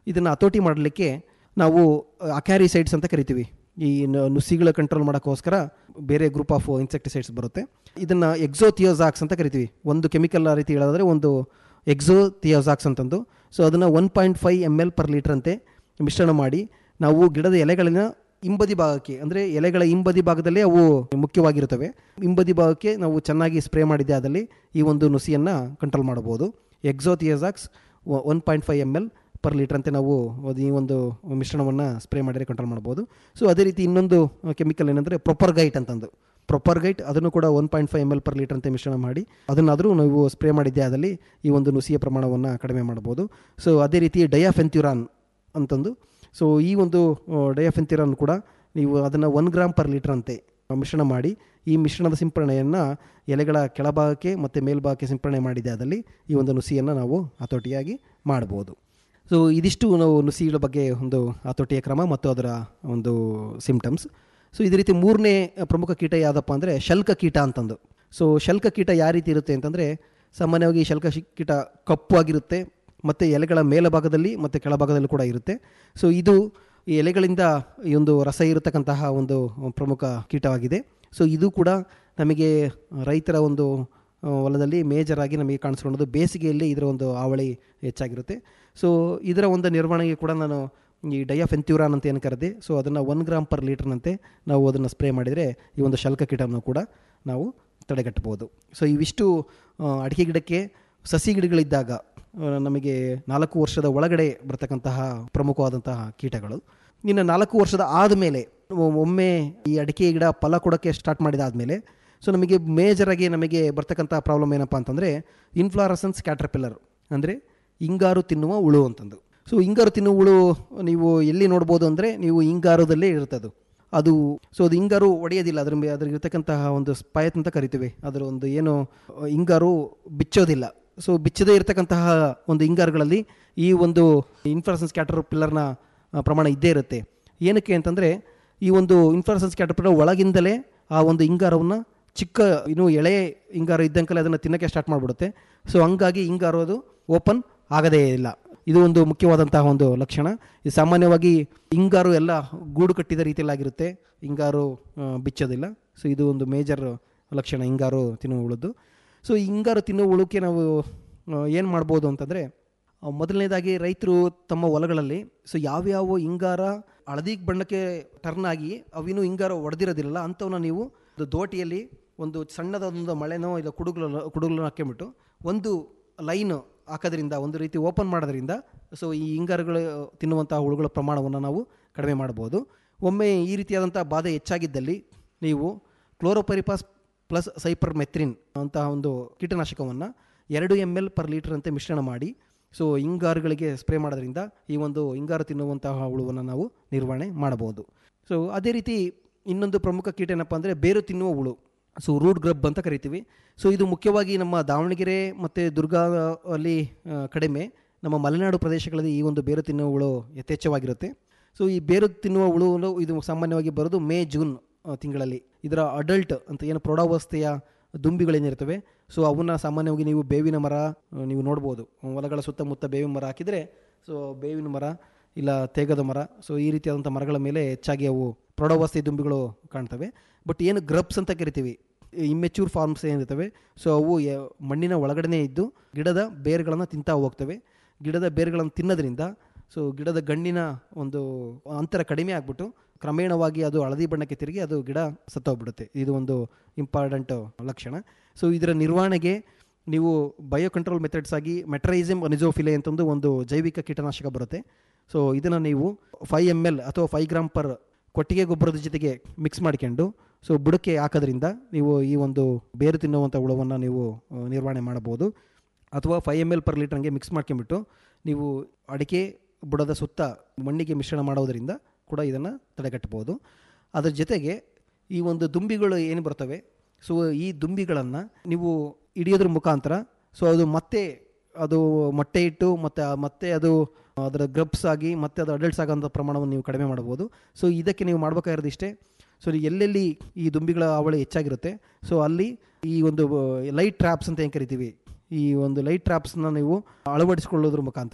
ಇದನ್ನು ಹತೋಟಿ ಮಾಡಲಿಕ್ಕೆ ನಾವು ಅಕ್ಯಾರಿಸೈಡ್ಸ್ ಅಂತ ಕರಿತೀವಿ ಈ ನ- ನುಸಿಗಳ ಕಂಟ್ರೋಲ್ ಮಾಡೋಕ್ಕೋಸ್ಕರ ಬೇರೆ ಗ್ರೂಪ್ ಆಫ್ ಇನ್ಸೆಕ್ಟಿಸೈಡ್ಸ್ ಬರುತ್ತೆ ಇದನ್ನು ಎಕ್ಸೋಥಿಯೋಸಾಕ್ಸ್ ಅಂತ ಕರಿತೀವಿ ಒಂದು ಕೆಮಿಕಲ್ ಆ ರೀತಿ ಹೇಳೋದ್ರೆ ಒಂದು ಎಕ್ಸೋಥಿಯೋಸಾಕ್ಸ್ ಅಂತಂದು ಸೊ ಅದನ್ನು one point five M L per litre ಅಂತೆ ಮಿಶ್ರಣ ಮಾಡಿ ನಾವು ಗಿಡದ ಎಲೆಗಳಿನ ಹಿಂಬದಿ ಭಾಗಕ್ಕೆ ಅಂದರೆ ಎಲೆಗಳ ಹಿಂಬದಿ ಭಾಗದಲ್ಲೇ ಅವು ಮುಖ್ಯವಾಗಿರುತ್ತವೆ ಹಿಂಬದಿ ಭಾಗಕ್ಕೆ ನಾವು ಚೆನ್ನಾಗಿ ಸ್ಪ್ರೇ ಮಾಡಿದ್ದೆ ಆದಲ್ಲಿ ಈ ಒಂದು ನುಸಿಯನ್ನು ಕಂಟ್ರೋಲ್ ಮಾಡಬಹುದು ಎಕ್ಸೋಥಿಯೋಸಾಕ್ಸ್ one point five M L per litre ಅಂತೆ ನಾವು ಅದು ಈ ಒಂದು ಮಿಶ್ರಣವನ್ನು ಸ್ಪ್ರೇ ಮಾಡಿದರೆ ಕಂಟ್ರೋಲ್ ಮಾಡ್ಬೋದು ಸೊ ಅದೇ ರೀತಿ ಇನ್ನೊಂದು ಕೆಮಿಕಲ್ ಏನಂದರೆ ಪ್ರೊಪರ್ಗೈಟ್ ಅಂತಂದು ಪ್ರೊಪರ್ಗೈಟ್ ಅದನ್ನು ಕೂಡ one point five M L per litre ಅಂತ ಮಿಶ್ರಣ ಮಾಡಿ ಅದನ್ನಾದರೂ ನಾವು ಸ್ಪ್ರೇ ಮಾಡಿದ್ದೆ ಆದಲ್ಲಿ ಈ ಒಂದು ನುಸಿಯ ಪ್ರಮಾಣವನ್ನು ಕಡಿಮೆ ಮಾಡ್ಬೋದು ಸೊ ಅದೇ ರೀತಿ ಡಯಾಫೆಂತ್ಯುರಾನ್ ಅಂತಂದು ಸೊ ಈ ಒಂದು ಡಯಾಫೆಂತ್ಯುರಾನ್ ಕೂಡ ನೀವು ಅದನ್ನು ಒನ್ ಗ್ರಾಮ್ ಪರ್ ಲೀಟರ್ ಅಂತೆ ಮಿಶ್ರಣ ಮಾಡಿ ಈ ಮಿಶ್ರಣದ ಸಿಂಪರಣೆಯನ್ನು ಎಲೆಗಳ ಕೆಳಭಾಗಕ್ಕೆ ಮತ್ತು ಮೇಲ್ಭಾಗಕ್ಕೆ ಸಿಂಪರಣೆ ಮಾಡಿದೆ ಆದಲ್ಲಿ ಈ ಒಂದು ನುಸಿಯನ್ನು ನಾವು ಹತೋಟಿಯಾಗಿ ಮಾಡ್ಬೋದು ಸೊ ಇದಿಷ್ಟು ನಾವು ನುಸಿಗಳ ಬಗ್ಗೆ ಒಂದು ಹತೋಟಿಯ ಕ್ರಮ ಮತ್ತು ಅದರ ಒಂದು ಸಿಂಪ್ಟಮ್ಸ್ ಸೊ ಇದೇ ರೀತಿ ಮೂರನೇ ಪ್ರಮುಖ ಕೀಟ ಯಾವುದಪ್ಪ ಅಂದರೆ ಶಲ್ಕ ಕೀಟ ಅಂತಂದು ಸೊ ಶಲ್ಕ ಕೀಟ ಯಾವ ರೀತಿ ಇರುತ್ತೆ ಅಂತಂದರೆ ಸಾಮಾನ್ಯವಾಗಿ ಈ ಶಲ್ಕ ಶಿ- ಕೀಟ ಕಪ್ಪು ಆಗಿರುತ್ತೆ ಮತ್ತು ಎಲೆಗಳ ಮೇಲಭಾಗದಲ್ಲಿ ಮತ್ತು ಕೆಳಭಾಗದಲ್ಲಿ ಕೂಡ ಇರುತ್ತೆ ಸೊ ಇದು ಈ ಎಲೆಗಳಿಂದ ಈ ಒಂದು ರಸ ಇರತಕ್ಕಂತಹ ಒಂದು ಪ್ರಮುಖ ಕೀಟವಾಗಿದೆ ಸೊ ಇದು ಕೂಡ ನಮಗೆ ರೈತರ ಒಂದು ಆ, ಹೊಲದಲ್ಲಿ ಮೇಜರ್ ಆಗಿ ನಮಗೆ ಕಾಣಿಸ್ಕೊಳ್ಳೋದು ಬೇಸಿಗೆಯಲ್ಲಿ ಇದರ ಒಂದು ಹಾವಳಿ ಹೆಚ್ಚಾಗಿರುತ್ತೆ ಸೊ ಇದರ ಒಂದು ನಿರ್ವಹಣೆಗೆ ಕೂಡ ನಾನು ಈ ಡಯಾಫೆಂತ್ಯೂರಾನ್ ಅಂತ ಏನು ಕರೆದೆ ಸೊ ಅದನ್ನು ಒನ್ ಗ್ರಾಮ್ ಪರ್ ಲೀಟರ್ನಂತೆ ನಾವು ಅದನ್ನು ಸ್ಪ್ರೇ ಮಾಡಿದರೆ ಈ ಒಂದು ಶಲ್ಕ ಕೀಟವನ್ನು ಕೂಡ ನಾವು ತಡೆಗಟ್ಟಬಹುದು ಸೊ ಇವಿಷ್ಟು ಆ, ಅಡಿಕೆ ಗಿಡಕ್ಕೆ ಸಸಿ ಗಿಡಗಳಿದ್ದಾಗ ಆ, ನಮಗೆ ನಾಲ್ಕು ವರ್ಷದ ಒಳಗಡೆ ಬರ್ತಕ್ಕಂತಹ ಪ್ರಮುಖವಾದಂತಹ ಕೀಟಗಳು ಇನ್ನು ನಾಲ್ಕು ವರ್ಷದ ಆದಮೇಲೆ ಒಮ್ಮೆ ಈ ಅಡಿಕೆ ಗಿಡ ಫಲ ಕೊಡೋಕ್ಕೆ ಸ್ಟಾರ್ಟ್ ಮಾಡಿದಾದಮೇಲೆ ಸೊ ನಮಗೆ ಮೇಜರಾಗಿ ನಮಗೆ ಬರ್ತಕ್ಕಂಥ ಪ್ರಾಬ್ಲಮ್ ಏನಪ್ಪ ಅಂತಂದರೆ ಇನ್ಫ್ಲಾರಸನ್ಸ್ ಕ್ಯಾಟ್ರಪಿಲ್ಲರ್ ಅಂದರೆ ಹಿಂಗಾರು ತಿನ್ನುವ ಹುಳು ಅಂತಂದು ಸೊ ಹಿಂಗಾರು ತಿನ್ನುವ ಹುಳು ನೀವು ಎಲ್ಲಿ ನೋಡ್ಬೋದು ಅಂದರೆ ನೀವು ಹಿಂಗಾರದಲ್ಲೇ ಇರ್ತದು ಅದು ಸೊ ಅದು ಹಿಂಗಾರು ಒಡೆಯೋದಿಲ್ಲ ಅದ್ರ ಮೇ ಅದ್ರ ಇರ್ತಕ್ಕಂತಹ ಒಂದು ಸ್ಪಯತ್ ಅಂತ ಕರಿತೀವಿ ಅದರ ಒಂದು ಏನು ಅಹ್, ಹಿಂಗಾರು ಬಿಚ್ಚೋದಿಲ್ಲ ಸೊ ಬಿಚ್ಚದೇ ಇರತಕ್ಕಂತಹ ಒಂದು ಹಿಂಗಾರುಗಳಲ್ಲಿ ಈ ಒಂದು ಇನ್ಫ್ಲಾರಸನ್ಸ್ ಕ್ಯಾಟರ್ ಪಿಲ್ಲರ್ನ ಪ್ರಮಾಣ ಇದ್ದೇ ಇರುತ್ತೆ ಏನಕ್ಕೆ ಅಂತಂದರೆ ಈ ಒಂದು ಇನ್ಫ್ಲಾರಸನ್ಸ್ ಕ್ಯಾಟರ್ ಪಿಲ್ಲರ್ ಒಳಗಿಂದಲೇ ಆ ಒಂದು ಹಿಂಗಾರವನ್ನು ಚಿಕ್ಕ ಇನ್ನು ಎಳೆ ಹಿಂಗಾರು ಇದ್ದಂಕಲೆ ಅದನ್ನು ತಿನ್ನೋಕ್ಕೆ ಸ್ಟಾರ್ಟ್ ಮಾಡಿಬಿಡುತ್ತೆ ಸೊ ಹಂಗಾಗಿ ಹಿಂಗಾರು ಅದು ಓಪನ್ ಆಗದೇ ಇಲ್ಲ ಇದು ಒಂದು ಮುಖ್ಯವಾದಂತಹ ಒಂದು ಲಕ್ಷಣ ಇದು ಸಾಮಾನ್ಯವಾಗಿ ಹಿಂಗಾರು ಎಲ್ಲ ಗೂಡು ಕಟ್ಟಿದ ರೀತಿಯಲ್ಲಾಗಿರುತ್ತೆ ಹಿಂಗಾರು ಆ, ಬಿಚ್ಚೋದಿಲ್ಲ ಸೊ ಇದು ಒಂದು ಮೇಜರ್ ಲಕ್ಷಣ ಹಿಂಗಾರು ತಿನ್ನುವ ಹುಳದ್ದು ಸೊ ಹಿಂಗಾರು ತಿನ್ನುವ ಹುಳುಕ್ಕೆ ನಾವು ಏನು ಮಾಡ್ಬೋದು ಅಂತಂದರೆ ಮೊದಲನೇದಾಗಿ ರೈತರು ತಮ್ಮ ಹೊಲಗಳಲ್ಲಿ ಸೊ ಯಾವ್ಯಾವ ಹಿಂಗಾರ ಹಳದಿ ಬಣ್ಣಕ್ಕೆ ಟರ್ನ್ ಆಗಿ ಅವಿನ್ನೂ ಹಿಂಗಾರ ಹೊಡೆದಿರೋದಿಲ್ಲ ಅಂಥವನ್ನ ನೀವು ಒಂದು ದೋಟಿಯಲ್ಲಿ ಒಂದು ಸಣ್ಣದ ಒಂದು ಮಳೆನೋ ಇಲ್ಲ ಕುಡುಗ್ಲ ಕುಡುಗ್ಲನ್ನು ಹಾಕ್ಕೊಂಬಿಟ್ಟು ಒಂದು ಲೈನ್ ಹಾಕೋದ್ರಿಂದ ಒಂದು ರೀತಿ ಓಪನ್ ಮಾಡೋದ್ರಿಂದ ಸೊ ಈ ಹಿಂಗಾರುಗಳು ತಿನ್ನುವಂಥ ಹುಳುಗಳ ಪ್ರಮಾಣವನ್ನು ನಾವು ಕಡಿಮೆ ಮಾಡ್ಬೋದು ಒಮ್ಮೆ ಈ ರೀತಿಯಾದಂಥ ಬಾಧೆ ಹೆಚ್ಚಾಗಿದ್ದಲ್ಲಿ ನೀವು ಕ್ಲೋರೋಪರಿಪಾಸ್ ಪ್ಲಸ್ ಸೈಪರ್ ಮೆತ್ರಿನ್ ಅಂತಹ ಒಂದು ಕೀಟನಾಶಕವನ್ನು ಎರಡು ಎಮ್ ಎಲ್ ಪರ್ ಲೀಟರ್ ಅಂತೆ ಮಿಶ್ರಣ ಮಾಡಿ ಸೊ ಹಿಂಗಾರುಗಳಿಗೆ ಸ್ಪ್ರೇ ಮಾಡೋದ್ರಿಂದ ಈ ಒಂದು ಹಿಂಗಾರು ತಿನ್ನುವಂತಹ ಹುಳುವನ್ನು ನಾವು ನಿರ್ವಹಣೆ ಮಾಡಬಹುದು ಸೊ ಅದೇ ರೀತಿ ಇನ್ನೊಂದು ಪ್ರಮುಖ ಕೀಟ ಏನಪ್ಪ ಅಂದರೆ ಬೇರು ತಿನ್ನುವ ಹುಳು ಸೊ ರೂಟ್ ಗ್ರಬ್ ಅಂತ ಕರಿತೀವಿ ಸೊ ಇದು ಮುಖ್ಯವಾಗಿ ನಮ್ಮ ದಾವಣಗೆರೆ ಮತ್ತು ದುರ್ಗ ಅಲ್ಲಿ ಆ, ಕಡಿಮೆ ನಮ್ಮ ಮಲೆನಾಡು ಪ್ರದೇಶಗಳಲ್ಲಿ ಈ ಒಂದು ಬೇರು ತಿನ್ನುವ ಹುಳು ಯಥೇಚ್ಛವಾಗಿರುತ್ತೆ ಸೊ ಈ ಬೇರು ತಿನ್ನುವ ಹುಳು ಇದು ಸಾಮಾನ್ಯವಾಗಿ ಬರೋದು ಮೇ ಜೂನ್ ಆ, ತಿಂಗಳಲ್ಲಿ ಇದರ ಅಡಲ್ಟ್ ಅಂತ ಏನು ಪ್ರೌಢಾವಸ್ಥೆಯ ದುಂಬಿಗಳೇನಿರ್ತವೆ ಸೊ ಅವನ್ನ ಸಾಮಾನ್ಯವಾಗಿ ನೀವು ಬೇವಿನ ಮರ ಆ, ನೀವು ನೋಡ್ಬೋದು ಹೊಲಗಳ ಸುತ್ತಮುತ್ತ ಬೇವಿನ ಮರ ಹಾಕಿದರೆ ಸೊ ಬೇವಿನ ಮರ ಇಲ್ಲ ತೇಗದ ಮರ ಸೊ ಈ ರೀತಿಯಾದಂಥ ಮರಗಳ ಮೇಲೆ ಹೆಚ್ಚಾಗಿ ಅವು ಪ್ರೌಢಾವಸ್ಥೆ ದುಂಬಿಗಳು ಕಾಣ್ತವೆ ಬಟ್ ಏನು ಗ್ರಬ್ಸ್ ಅಂತ ಕರಿತೀವಿ ಇಮ್ಮೆಚ್ಯೂರ್ ಫಾರ್ಮ್ಸ್ ಏನಿರ್ತವೆ ಸೊ ಅವು ಯ- ಮಣ್ಣಿನ ಒಳಗಡೆನೇ ಇದ್ದು ಗಿಡದ ಬೇರುಗಳನ್ನು ತಿಂತಾ ಹೋಗ್ತವೆ ಗಿಡದ ಬೇರುಗಳನ್ನು ತಿನ್ನೋದ್ರಿಂದ ಸೊ ಗಿಡದ ಗಣ್ಣಿನ ಒಂದು ಅಂತರ ಕಡಿಮೆ ಆಗಿಬಿಟ್ಟು ಕ್ರಮೇಣವಾಗಿ ಅದು ಹಳದಿ ಬಣ್ಣಕ್ಕೆ ತಿರುಗಿ ಅದು ಗಿಡ ಸತ್ತೋಗ್ಬಿಡುತ್ತೆ ಇದು ಒಂದು ಇಂಪಾರ್ಟೆಂಟ್ ಲಕ್ಷಣ ಸೊ ಇದರ ನಿರ್ವಹಣೆಗೆ ನೀವು ಬಯೋ ಕಂಟ್ರೋಲ್ ಮೆಥಡ್ಸ್ ಆಗಿ ಮೆಟ್ರೈಸಮ್ ಅನಿಜೋಫಿಲೆ ಅಂತಂದು ಒಂದು ಜೈವಿಕ ಕೀಟನಾಶಕ ಬರುತ್ತೆ ಸೊ ಇದನ್ನು ನೀವು ಫೈವ್ ಎಮ್ ಎಲ್ ಅಥವಾ ಫೈವ್ ಗ್ರಾಮ್ ಪರ್ ಕೊಟ್ಟಿಗೆ ಗೊಬ್ಬರದ ಜೊತೆಗೆ ಮಿಕ್ಸ್ ಮಾಡ್ಕೊಂಡು ಸೊ ಬುಡಕ್ಕೆ ಹಾಕೋದ್ರಿಂದ ನೀವು ಈ ಒಂದು ಬೇರು ತಿನ್ನುವಂಥ ಹುಳವನ್ನು ನೀವು ಆ, ನಿರ್ವಹಣೆ ಮಾಡಬಹುದು ಅಥವಾ ಫೈವ್ ಎಮ್ ಎಲ್ ಪರ್ ಲೀಟರ್ಗೆ ಮಿಕ್ಸ್ ಮಾಡ್ಕೊಂಬಿಟ್ಟು ನೀವು ಅಡಿಕೆ ಬುಡದ ಸುತ್ತ ಮಣ್ಣಿಗೆ ಮಿಶ್ರಣ ಮಾಡೋದರಿಂದ ಕೂಡ ಇದನ್ನು ತಡೆಗಟ್ಟಬಹುದು ಅದರ ಜೊತೆಗೆ ಈ ಒಂದು ದುಂಬಿಗಳು ಏನು ಬರ್ತವೆ ಸೊ ಈ ದುಂಬಿಗಳನ್ನು ನೀವು ಹಿಡಿಯೋದ್ರ ಮುಖಾಂತರ ಸೊ ಅದು ಮತ್ತೆ ಅದು ಮೊಟ್ಟೆ ಇಟ್ಟು ಮತ್ತು ಮತ್ತೆ ಅದು ಅದರ ಗ್ರಬ್ಸ್ ಆಗಿ ಮತ್ತೆ ಅದು ಅಡಲ್ಟ್ಸ್ ಆಗೋಂಥ ಪ್ರಮಾಣವನ್ನು ನೀವು ಕಡಿಮೆ ಮಾಡ್ಬೋದು ಸೊ ಇದಕ್ಕೆ ನೀವು ಮಾಡ್ಬೇಕಾಗಿರೋದು ಇಷ್ಟೇ ಸೊ ಎಲ್ಲೆಲ್ಲಿ ಈ ದುಂಬಿಗಳ ಅವಳಿ ಹೆಚ್ಚಾಗಿರುತ್ತೆ ಸೊ ಅಲ್ಲಿ ಈ ಒಂದು ಲೈಟ್ ಟ್ರ್ಯಾಪ್ಸ್ ಅಂತ ಏನು ಕರಿತೀವಿ ಈ ಒಂದು ಲೈಟ್ ಟ್ರ್ಯಾಪ್ಸ್ನ ನೀವು ಅಳವಡಿಸ್ಕೊಳ್ಳೋದ್ರ ಮುಖಾಂತರ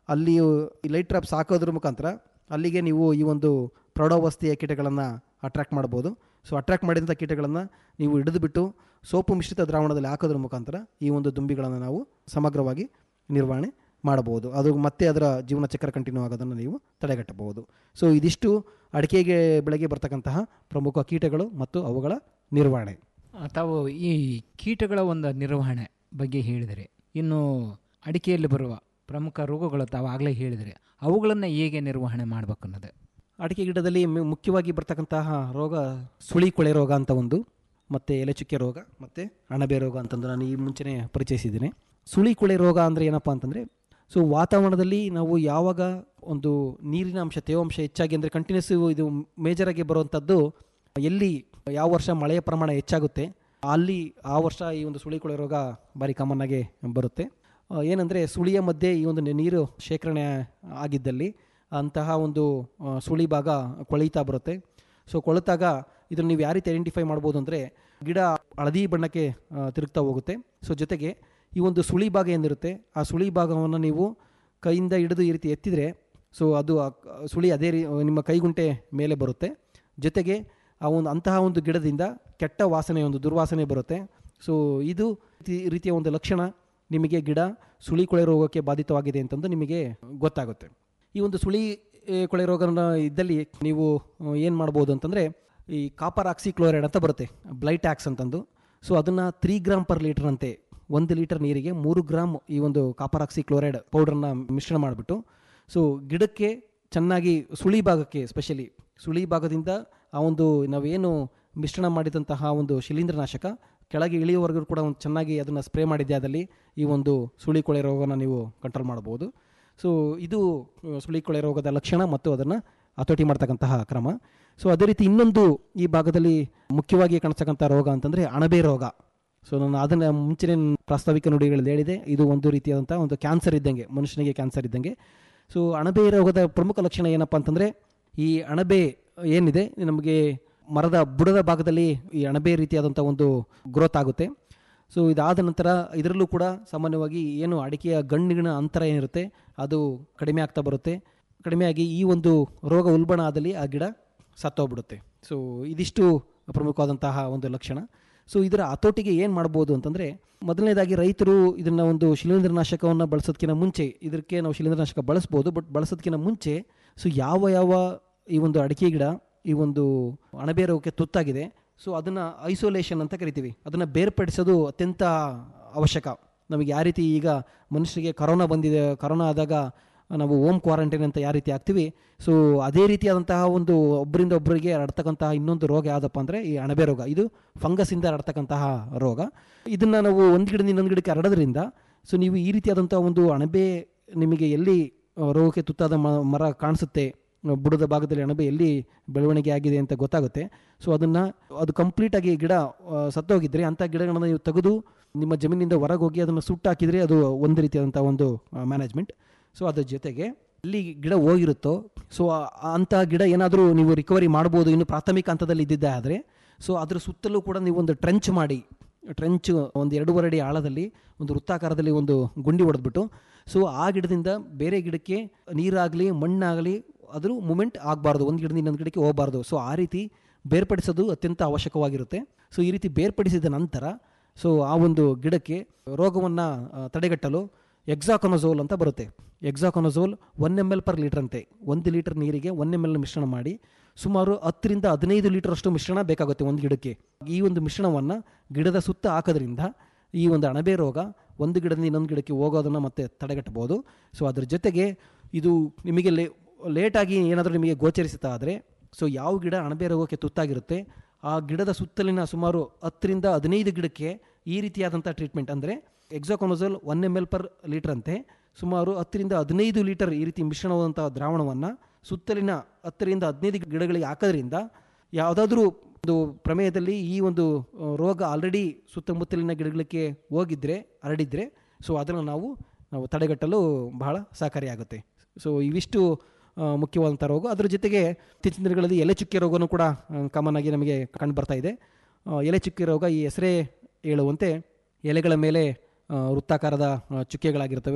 ಅಲ್ಲಿ ಲೈಟ್ ಟ್ರಾಪ್ಸ್ ಹಾಕೋದ್ರ ಮುಖಾಂತರ ಅಲ್ಲಿಗೆ ನೀವು ಈ ಒಂದು ಪ್ರೌಢಾವಸ್ಥೆಯ ಕೀಟಗಳನ್ನು ಅಟ್ರಾಕ್ಟ್ ಮಾಡ್ಬೋದು ಸೊ ಅಟ್ರಾಕ್ಟ್ ಮಾಡಿದಂಥ ಕೀಟಗಳನ್ನು ನೀವು ಹಿಡಿದುಬಿಟ್ಟು ಸೋಪು ಮಿಶ್ರಿತ ದ್ರಾವಣದಲ್ಲಿ ಹಾಕೋದ್ರ ಮುಖಾಂತರ ಈ ಒಂದು ದುಂಬಿಗಳನ್ನು ನಾವು ಸಮಗ್ರವಾಗಿ ನಿರ್ವಹಣೆ ಮಾಡಬಹುದು ಅದು ಮತ್ತೆ ಅದರ ಜೀವನ ಚಕ್ರ ಕಂಟಿನ್ಯೂ ಆಗೋದನ್ನು ನೀವು ತಡೆಗಟ್ಟಬಹುದು ಸೊ ಇದಿಷ್ಟು ಅಡಿಕೆಗೆ ಬೆಳೆಗೆ ಬರ್ತಕ್ಕಂತಹ ಪ್ರಮುಖ ಕೀಟಗಳು ಮತ್ತು ಅವುಗಳ ನಿರ್ವಹಣೆ ತಾವು ಈ ಕೀಟಗಳ ಒಂದು ನಿರ್ವಹಣೆ ಬಗ್ಗೆ ಹೇಳಿದರೆ ಇನ್ನು ಅಡಿಕೆಯಲ್ಲಿ ಬರುವ ಪ್ರಮುಖ ರೋಗಗಳು ತಾವು ಆಗಲೇ ಹೇಳಿದರೆ ಅವುಗಳನ್ನು ಹೇಗೆ ನಿರ್ವಹಣೆ ಮಾಡಬೇಕು ಅನ್ನೋದು ಅಡಿಕೆ ಗಿಡದಲ್ಲಿ ಮು- ಮುಖ್ಯವಾಗಿ ಬರ್ತಕ್ಕಂತಹ ರೋಗ ಸುಳಿ ಕೊಳೆ ರೋಗ ಅಂತ ಒಂದು ಮತ್ತು ಎಲೆಚುಕ್ಕೆ ರೋಗ ಮತ್ತು ಅಣಬೆ ರೋಗ ಅಂತಂದು ನಾನು ಈ ಮುಂಚೆನೇ ಪರಿಚಯಿಸಿದ್ದೀನಿ ಸುಳಿ ಕೊಳೆ ರೋಗ ಅಂದರೆ ಏನಪ್ಪ ಅಂತಂದರೆ ಸೊ ವಾತಾವರಣದಲ್ಲಿ ನಾವು ಯಾವಾಗ ಒಂದು ನೀರಿನ ಅಂಶ ತೇವಾಂಶ ಹೆಚ್ಚಾಗಿ ಅಂದರೆ ಕಂಟಿನ್ಯೂಸ್ ಇದು ಮೇಜರಾಗಿ ಬರುವಂಥದ್ದು ಎಲ್ಲಿ ಯಾವ ವರ್ಷ ಮಳೆಯ ಪ್ರಮಾಣ ಹೆಚ್ಚಾಗುತ್ತೆ ಅಲ್ಲಿ ಆ ವರ್ಷ ಈ ಒಂದು ಸುಳಿ ಕೊಳೆ ರೋಗ ಭಾರಿ ಕಾಮನ್ ಆಗಿ ಬರುತ್ತೆ ಆ, ಏನಂದರೆ ಸುಳಿಯ ಮಧ್ಯೆ ಈ ಒಂದು ನೀರು ಶೇಖರಣೆ ಆಗಿದ್ದಲ್ಲಿ ಅಂತಹ ಒಂದು ಆ, ಸುಳಿ ಭಾಗ ಕೊಳೀತಾ ಬರುತ್ತೆ ಸೊ ಕೊಳೆತಾಗ ಇದನ್ನು ನೀವು ಯಾವ ರೀತಿ ಐಡೆಂಟಿಫೈ ಮಾಡ್ಬೋದು ಅಂದರೆ ಗಿಡ ಹಳದಿ ಬಣ್ಣಕ್ಕೆ ಆ, ತಿರುಗ್ತಾ ಹೋಗುತ್ತೆ ಸೊ ಜೊತೆಗೆ ಈ ಒಂದು ಸುಳಿ ಭಾಗ ಏನಿರುತ್ತೆ ಆ ಸುಳಿ ಭಾಗವನ್ನು ನೀವು ಕೈಯಿಂದ ಹಿಡಿದು ಈ ರೀತಿ ಎತ್ತಿದರೆ ಸೊ ಅದು ಆ ಕ- ಸುಳಿ ಅದೇ ರೀ ನಿಮ್ಮ ಕೈಗುಂಟೆ ಮೇಲೆ ಬರುತ್ತೆ ಜೊತೆಗೆ ಆ ಒಂದು ಅಂತಹ ಒಂದು ಗಿಡದಿಂದ ಕೆಟ್ಟ ವಾಸನೆ ಒಂದು ದುರ್ವಾಸನೆ ಬರುತ್ತೆ ಸೊ ಇದು ಈ ರೀತಿಯ ಒಂದು ಲಕ್ಷಣ ನಿಮಗೆ ಗಿಡ ಸುಳಿ ಕೊಳೆ ರೋಗಕ್ಕೆ ಬಾಧಿತವಾಗಿದೆ ಅಂತಂದು ನಿಮಗೆ ಗೊತ್ತಾಗುತ್ತೆ ಈ ಒಂದು ಸುಳಿ ಏ, ಕೊಳೆ ರೋಗನ ಇದ್ದಲ್ಲಿ ನೀವು ಏನು ಮಾಡ್ಬೋದು ಅಂತಂದರೆ ಈ ಕಾಪರ್ ಆಕ್ಸಿಕ್ಲೋರೈಡ್ ಅಂತ ಬರುತ್ತೆ ಬ್ಲೈಟ್ಯಾಕ್ಸ್ ಅಂತಂದು ಸೊ ಅದನ್ನು ತ್ರೀ ಗ್ರಾಮ್ ಪರ್ ಲೀಟರ್ ಅಂತೆ ಒಂದು ಲೀಟರ್ ನೀರಿಗೆ ಮೂರು ಗ್ರಾಮ್ ಈ ಒಂದು ಕಾಪರ್ ಆಕ್ಸಿಕ್ಲೋರೈಡ್ ಪೌಡರ್ನ ಮಿಶ್ರಣ ಮಾಡಿಬಿಟ್ಟು ಸೊ ಗಿಡಕ್ಕೆ ಚೆನ್ನಾಗಿ ಸುಳಿ ಭಾಗಕ್ಕೆ ಸ್ಪೆಷಲಿ ಸುಳಿ ಭಾಗದಿಂದ ಆ ಒಂದು ನಾವೇನು ಮಿಶ್ರಣ ಮಾಡಿದಂತಹ ಒಂದು ಶಿಲೀಂಧ್ರನಾಶಕ ಕೆಳಗೆ ಇಳಿಯುವವರೆಗೂ ಕೂಡ ಒಂದು ಚೆನ್ನಾಗಿ ಅದನ್ನು ಸ್ಪ್ರೇ ಮಾಡಿದ್ದೆ ಅದಲ್ಲಿ ಈ ಒಂದು ಸುಳಿ ಕೊಳೆ ರೋಗನ ನೀವು ಕಂಟ್ರೋಲ್ ಮಾಡ್ಬೋದು ಸೊ ಇದು ಆ, ಸುಳಿ ಕೊಳೆ ರೋಗದ ಲಕ್ಷಣ ಮತ್ತು ಅದನ್ನು ಹತೋಟಿ ಮಾಡ್ತಕ್ಕಂತಹ ಕ್ರಮ ಸೊ ಅದೇ ರೀತಿ ಇನ್ನೊಂದು ಈ ಭಾಗದಲ್ಲಿ ಮುಖ್ಯವಾಗಿ ಕಾಣಿಸ್ತಕ್ಕಂಥ ರೋಗ ಅಂತಂದರೆ ಅಣಬೆ ರೋಗ ಸೊ ನಾನು ಅದನ್ನು ಮುಂಚೆನೇ ನನ್ನ ಪ್ರಾಸ್ತಾವಿಕ ನುಡಿಗಳಲ್ಲಿ ಹೇಳಿದೆ ಇದು ಒಂದು ರೀತಿಯಾದಂಥ ಒಂದು ಕ್ಯಾನ್ಸರ್ ಇದ್ದಂಗೆ ಮನುಷ್ಯನಿಗೆ ಕ್ಯಾನ್ಸರ್ ಇದ್ದಂಗೆ ಸೊ ಅಣಬೆ ರೋಗದ ಪ್ರಮುಖ ಲಕ್ಷಣ ಏನಪ್ಪ ಅಂತಂದರೆ ಈ ಅಣಬೆ ಏನಿದೆ ನಮಗೆ ಮರದ ಬುಡದ ಭಾಗದಲ್ಲಿ ಈ ಅಣಬೆ ರೀತಿಯಾದಂಥ ಒಂದು ಗ್ರೋತ್ ಆಗುತ್ತೆ ಸೊ ಇದಾದ ನಂತರ ಇದರಲ್ಲೂ ಕೂಡ ಸಾಮಾನ್ಯವಾಗಿ ಏನು ಅಡಿಕೆಯ ಗಣ್ಣಿನ ಅಂತರ ಏನಿರುತ್ತೆ ಅದು ಕಡಿಮೆ ಆಗ್ತಾ ಬರುತ್ತೆ ಕಡಿಮೆಯಾಗಿ ಈ ಒಂದು ರೋಗ ಉಲ್ಬಣ ಆದಲ್ಲಿ ಆ ಗಿಡ ಸತ್ತೋಗ್ಬಿಡುತ್ತೆ ಸೊ ಇದಿಷ್ಟು ಪ್ರಮುಖವಾದಂತಹ ಒಂದು ಲಕ್ಷಣ ಸೊ ಇದರ ಹತೋಟಿಗೆ ಏನು ಮಾಡ್ಬೋದು ಅಂತಂದರೆ ಮೊದಲನೇದಾಗಿ ರೈತರು ಇದನ್ನು ಒಂದು ಶಿಲೀಂಧ್ರನಾಶಕವನ್ನು ಬಳಸೋದಕ್ಕಿಂತ ಮುಂಚೆ ಇದಕ್ಕೆ ನಾವು ಶಿಲೀಂಧ್ರನಾಶಕ ಬಳಸ್ಬೋದು ಬಟ್ ಬಳಸೋದಕ್ಕಿಂತ ಮುಂಚೆ ಸೊ ಯಾವ ಯಾವ ಈ ಒಂದು ಅಡಿಕೆ ಗಿಡ ಈ ಒಂದು ಅಣಬೆ ರೋಗಕ್ಕೆ ತುತ್ತಾಗಿದೆ ಸೊ ಅದನ್ನು ಐಸೋಲೇಷನ್ ಅಂತ ಕರಿತೀವಿ ಅದನ್ನು ಬೇರ್ಪಡಿಸೋದು ಅತ್ಯಂತ ಅವಶ್ಯಕ ನಮಗೆ ಯಾವ ರೀತಿ ಈಗ ಮನುಷ್ಯರಿಗೆ ಕರೋನಾ ಬಂದಿದೆ ಕರೋನಾ ಆದಾಗ ನಾವು ಹೋಮ್ ಕ್ವಾರಂಟೈನ್ ಅಂತ ಯಾವ ರೀತಿ ಆಗ್ತೀವಿ ಸೊ ಅದೇ ರೀತಿಯಾದಂತಹ ಒಂದು ಒಬ್ಬರಿಂದ ಒಬ್ಬರಿಗೆ ಹರಡ್ತಕ್ಕಂತಹ ಇನ್ನೊಂದು ರೋಗ ಯಾವುದಪ್ಪ ಅಂದರೆ ಈ ಅಣಬೆ ರೋಗ ಇದು ಫಂಗಸ್ಸಿಂದ ಹರಡ್ತಕ್ಕಂತಹ ರೋಗ ಇದನ್ನು ನಾವು ಒಂದು ಗಿಡದಿಂದ ಇನ್ನೊಂದು ಗಿಡಕ್ಕೆ ಹರಡೋದ್ರಿಂದ ಸೊ ನೀವು ಈ ರೀತಿಯಾದಂಥ ಒಂದು ಅಣಬೆ ನಿಮಗೆ ಎಲ್ಲಿ ಆ, ರೋಗಕ್ಕೆ ತುತ್ತಾದ ಮ- ಮರ ಕಾಣಿಸುತ್ತೆ ಆ, ಬುಡದ ಭಾಗದಲ್ಲಿ ಅಣಬೆ ಎಲ್ಲಿ ಬೆಳವಣಿಗೆ ಆಗಿದೆ ಅಂತ ಗೊತ್ತಾಗುತ್ತೆ ಸೊ ಅದನ್ನು ಅದು ಕಂಪ್ಲೀಟಾಗಿ ಗಿಡ ಆ, ಸತ್ತೋಗಿದ್ರೆ ಅಂಥ ಗಿಡಗಳನ್ನು ನೀವು ತೆಗೆದು ನಿಮ್ಮ ಜಮೀನಿಂದ ಹೊರಗೆ ಹೋಗಿ ಅದನ್ನು ಸುಟ್ಟಾಕಿದರೆ ಅದು ಒಂದು ರೀತಿಯಾದಂಥ ಒಂದು ಮ್ಯಾನೇಜ್ಮೆಂಟ್ ಸೊ ಅದ್ರ ಜೊತೆಗೆ ಎಲ್ಲಿ ಗಿಡ ಹೋಗಿರುತ್ತೋ ಸೊ ಅಂಥ ಗಿಡ ಏನಾದರೂ ನೀವು ರಿಕವರಿ ಮಾಡ್ಬೋದು ಇನ್ನು ಪ್ರಾಥಮಿಕ ಹಂತದಲ್ಲಿ ಇದ್ದಿದ್ದೆ ಆದರೆ ಸೊ ಅದ್ರ ಸುತ್ತಲೂ ಕೂಡ ನೀವು ಒಂದು ಟ್ರೆಂಚ್ ಮಾಡಿ ಟ್ರೆಂಚ್ ಒಂದು ಎರಡೂವರೆ ಅಡಿ ಆಳದಲ್ಲಿ ಒಂದು ವೃತ್ತಾಕಾರದಲ್ಲಿ ಒಂದು ಗುಂಡಿ ಹೊಡೆದ್ಬಿಟ್ಟು ಸೊ ಆ ಗಿಡದಿಂದ ಬೇರೆ ಗಿಡಕ್ಕೆ ನೀರಾಗಲಿ ಮಣ್ಣಾಗಲಿ ಅದ್ರ ಮೂಮೆಂಟ್ ಆಗಬಾರ್ದು ಒಂದು ಗಿಡದಿಂದ ಇನ್ನೊಂದು ಗಿಡಕ್ಕೆ ಹೋಗಬಾರ್ದು ಸೊ ಆ ರೀತಿ ಬೇರ್ಪಡಿಸೋದು ಅತ್ಯಂತ ಅವಶ್ಯಕವಾಗಿರುತ್ತೆ ಸೊ ಈ ರೀತಿ ಬೇರ್ಪಡಿಸಿದ ನಂತರ ಸೊ ಆ ಒಂದು ಗಿಡಕ್ಕೆ ರೋಗವನ್ನು ತಡೆಗಟ್ಟಲು ಎಕ್ಸಾಕೊನಜೋಲ್ ಅಂತ ಬರುತ್ತೆ hexaconazole one M L per litre ಅಂತೆ ಒಂದು ಲೀಟರ್ ನೀರಿಗೆ ಒನ್ ಎಮ್ ಎಲ್ ಮಿಶ್ರಣ ಮಾಡಿ ಸುಮಾರು ಹತ್ತರಿಂದ ಹದಿನೈದು ಲೀಟರ್ ಅಷ್ಟು ಮಿಶ್ರಣ ಬೇಕಾಗುತ್ತೆ ಒಂದು ಗಿಡಕ್ಕೆ ಈ ಒಂದು ಮಿಶ್ರಣವನ್ನು ಗಿಡದ ಸುತ್ತ ಹಾಕೋದ್ರಿಂದ ಈ ಒಂದು ಅಣಬೆ ರೋಗ ಒಂದು ಗಿಡದಿಂದ ಇನ್ನೊಂದು ಗಿಡಕ್ಕೆ ಹೋಗೋದನ್ನು ಮತ್ತೆ ತಡೆಗಟ್ಟಬಹುದು ಸೊ ಅದ್ರ ಜೊತೆಗೆ ಇದು ನಿಮಗೆ ಲೇ ಲೇಟಾಗಿ ಏನಾದರೂ ನಿಮಗೆ ಗೋಚರಿಸುತ್ತಾ ಆದರೆ ಸೊ ಯಾವ ಗಿಡ ಅಣಬೆ ರೋಗಕ್ಕೆ ತುತ್ತಾಗಿರುತ್ತೆ ಆ ಗಿಡದ ಸುತ್ತಲಿನ ಸುಮಾರು ಹತ್ತರಿಂದ ಹದಿನೈದು ಗಿಡಕ್ಕೆ ಈ ರೀತಿಯಾದಂಥ ಟ್ರೀಟ್ಮೆಂಟ್ ಅಂದರೆ hexaconazole one M L per litre ಅಂತೆ ಸುಮಾರು ಹತ್ತರಿಂದ ಹದಿನೈದು ಲೀಟರ್ ಈ ರೀತಿ ಮಿಶ್ರಣವಾದಂಥ ದ್ರಾವಣವನ್ನು ಸುತ್ತಲಿನ ಹತ್ತರಿಂದ ಹದಿನೈದು ಗಿಡಗಳಿಗೆ ಹಾಕೋದ್ರಿಂದ ಯಾವುದಾದ್ರೂ ಒಂದು ಪ್ರಮೇಯದಲ್ಲಿ ಈ ಒಂದು ಆ, ರೋಗ ಆಲ್ರೆಡಿ ಸುತ್ತಮುತ್ತಲಿನ ಗಿಡಗಳಿಗೆ ಹೋಗಿದ್ರೆ ಹರಡಿದ್ರೆ ಸೊ ಅದನ್ನು ನಾವು ನಾವು ತಡೆಗಟ್ಟಲು ಬಹಳ ಸಹಕಾರಿಯಾಗುತ್ತೆ ಸೊ ಇವಿಷ್ಟು ಆ, ಮುಖ್ಯವಾದಂಥ ರೋಗ ಅದರ ಜೊತೆಗೆ ಇತ್ತೀಚಿನ ದಿನಗಳಲ್ಲಿ ಎಲೆ ಚುಕ್ಕೆ ರೋಗನೂ ಕೂಡ ಕಾಮನ್ ಆಗಿ ನಮಗೆ ಕಂಡು ಬರ್ತಾ ಇದೆ ಆ, ಎಲೆ ಚುಕ್ಕೆ ರೋಗ ಈ ಹೆಸರೇ ಹೇಳುವಂತೆ ಎಲೆಗಳ ಮೇಲೆ ಆ, ವೃತ್ತಾಕಾರದ ಆ, ಚುಕ್ಕೆಗಳಾಗಿರ್ತವೆ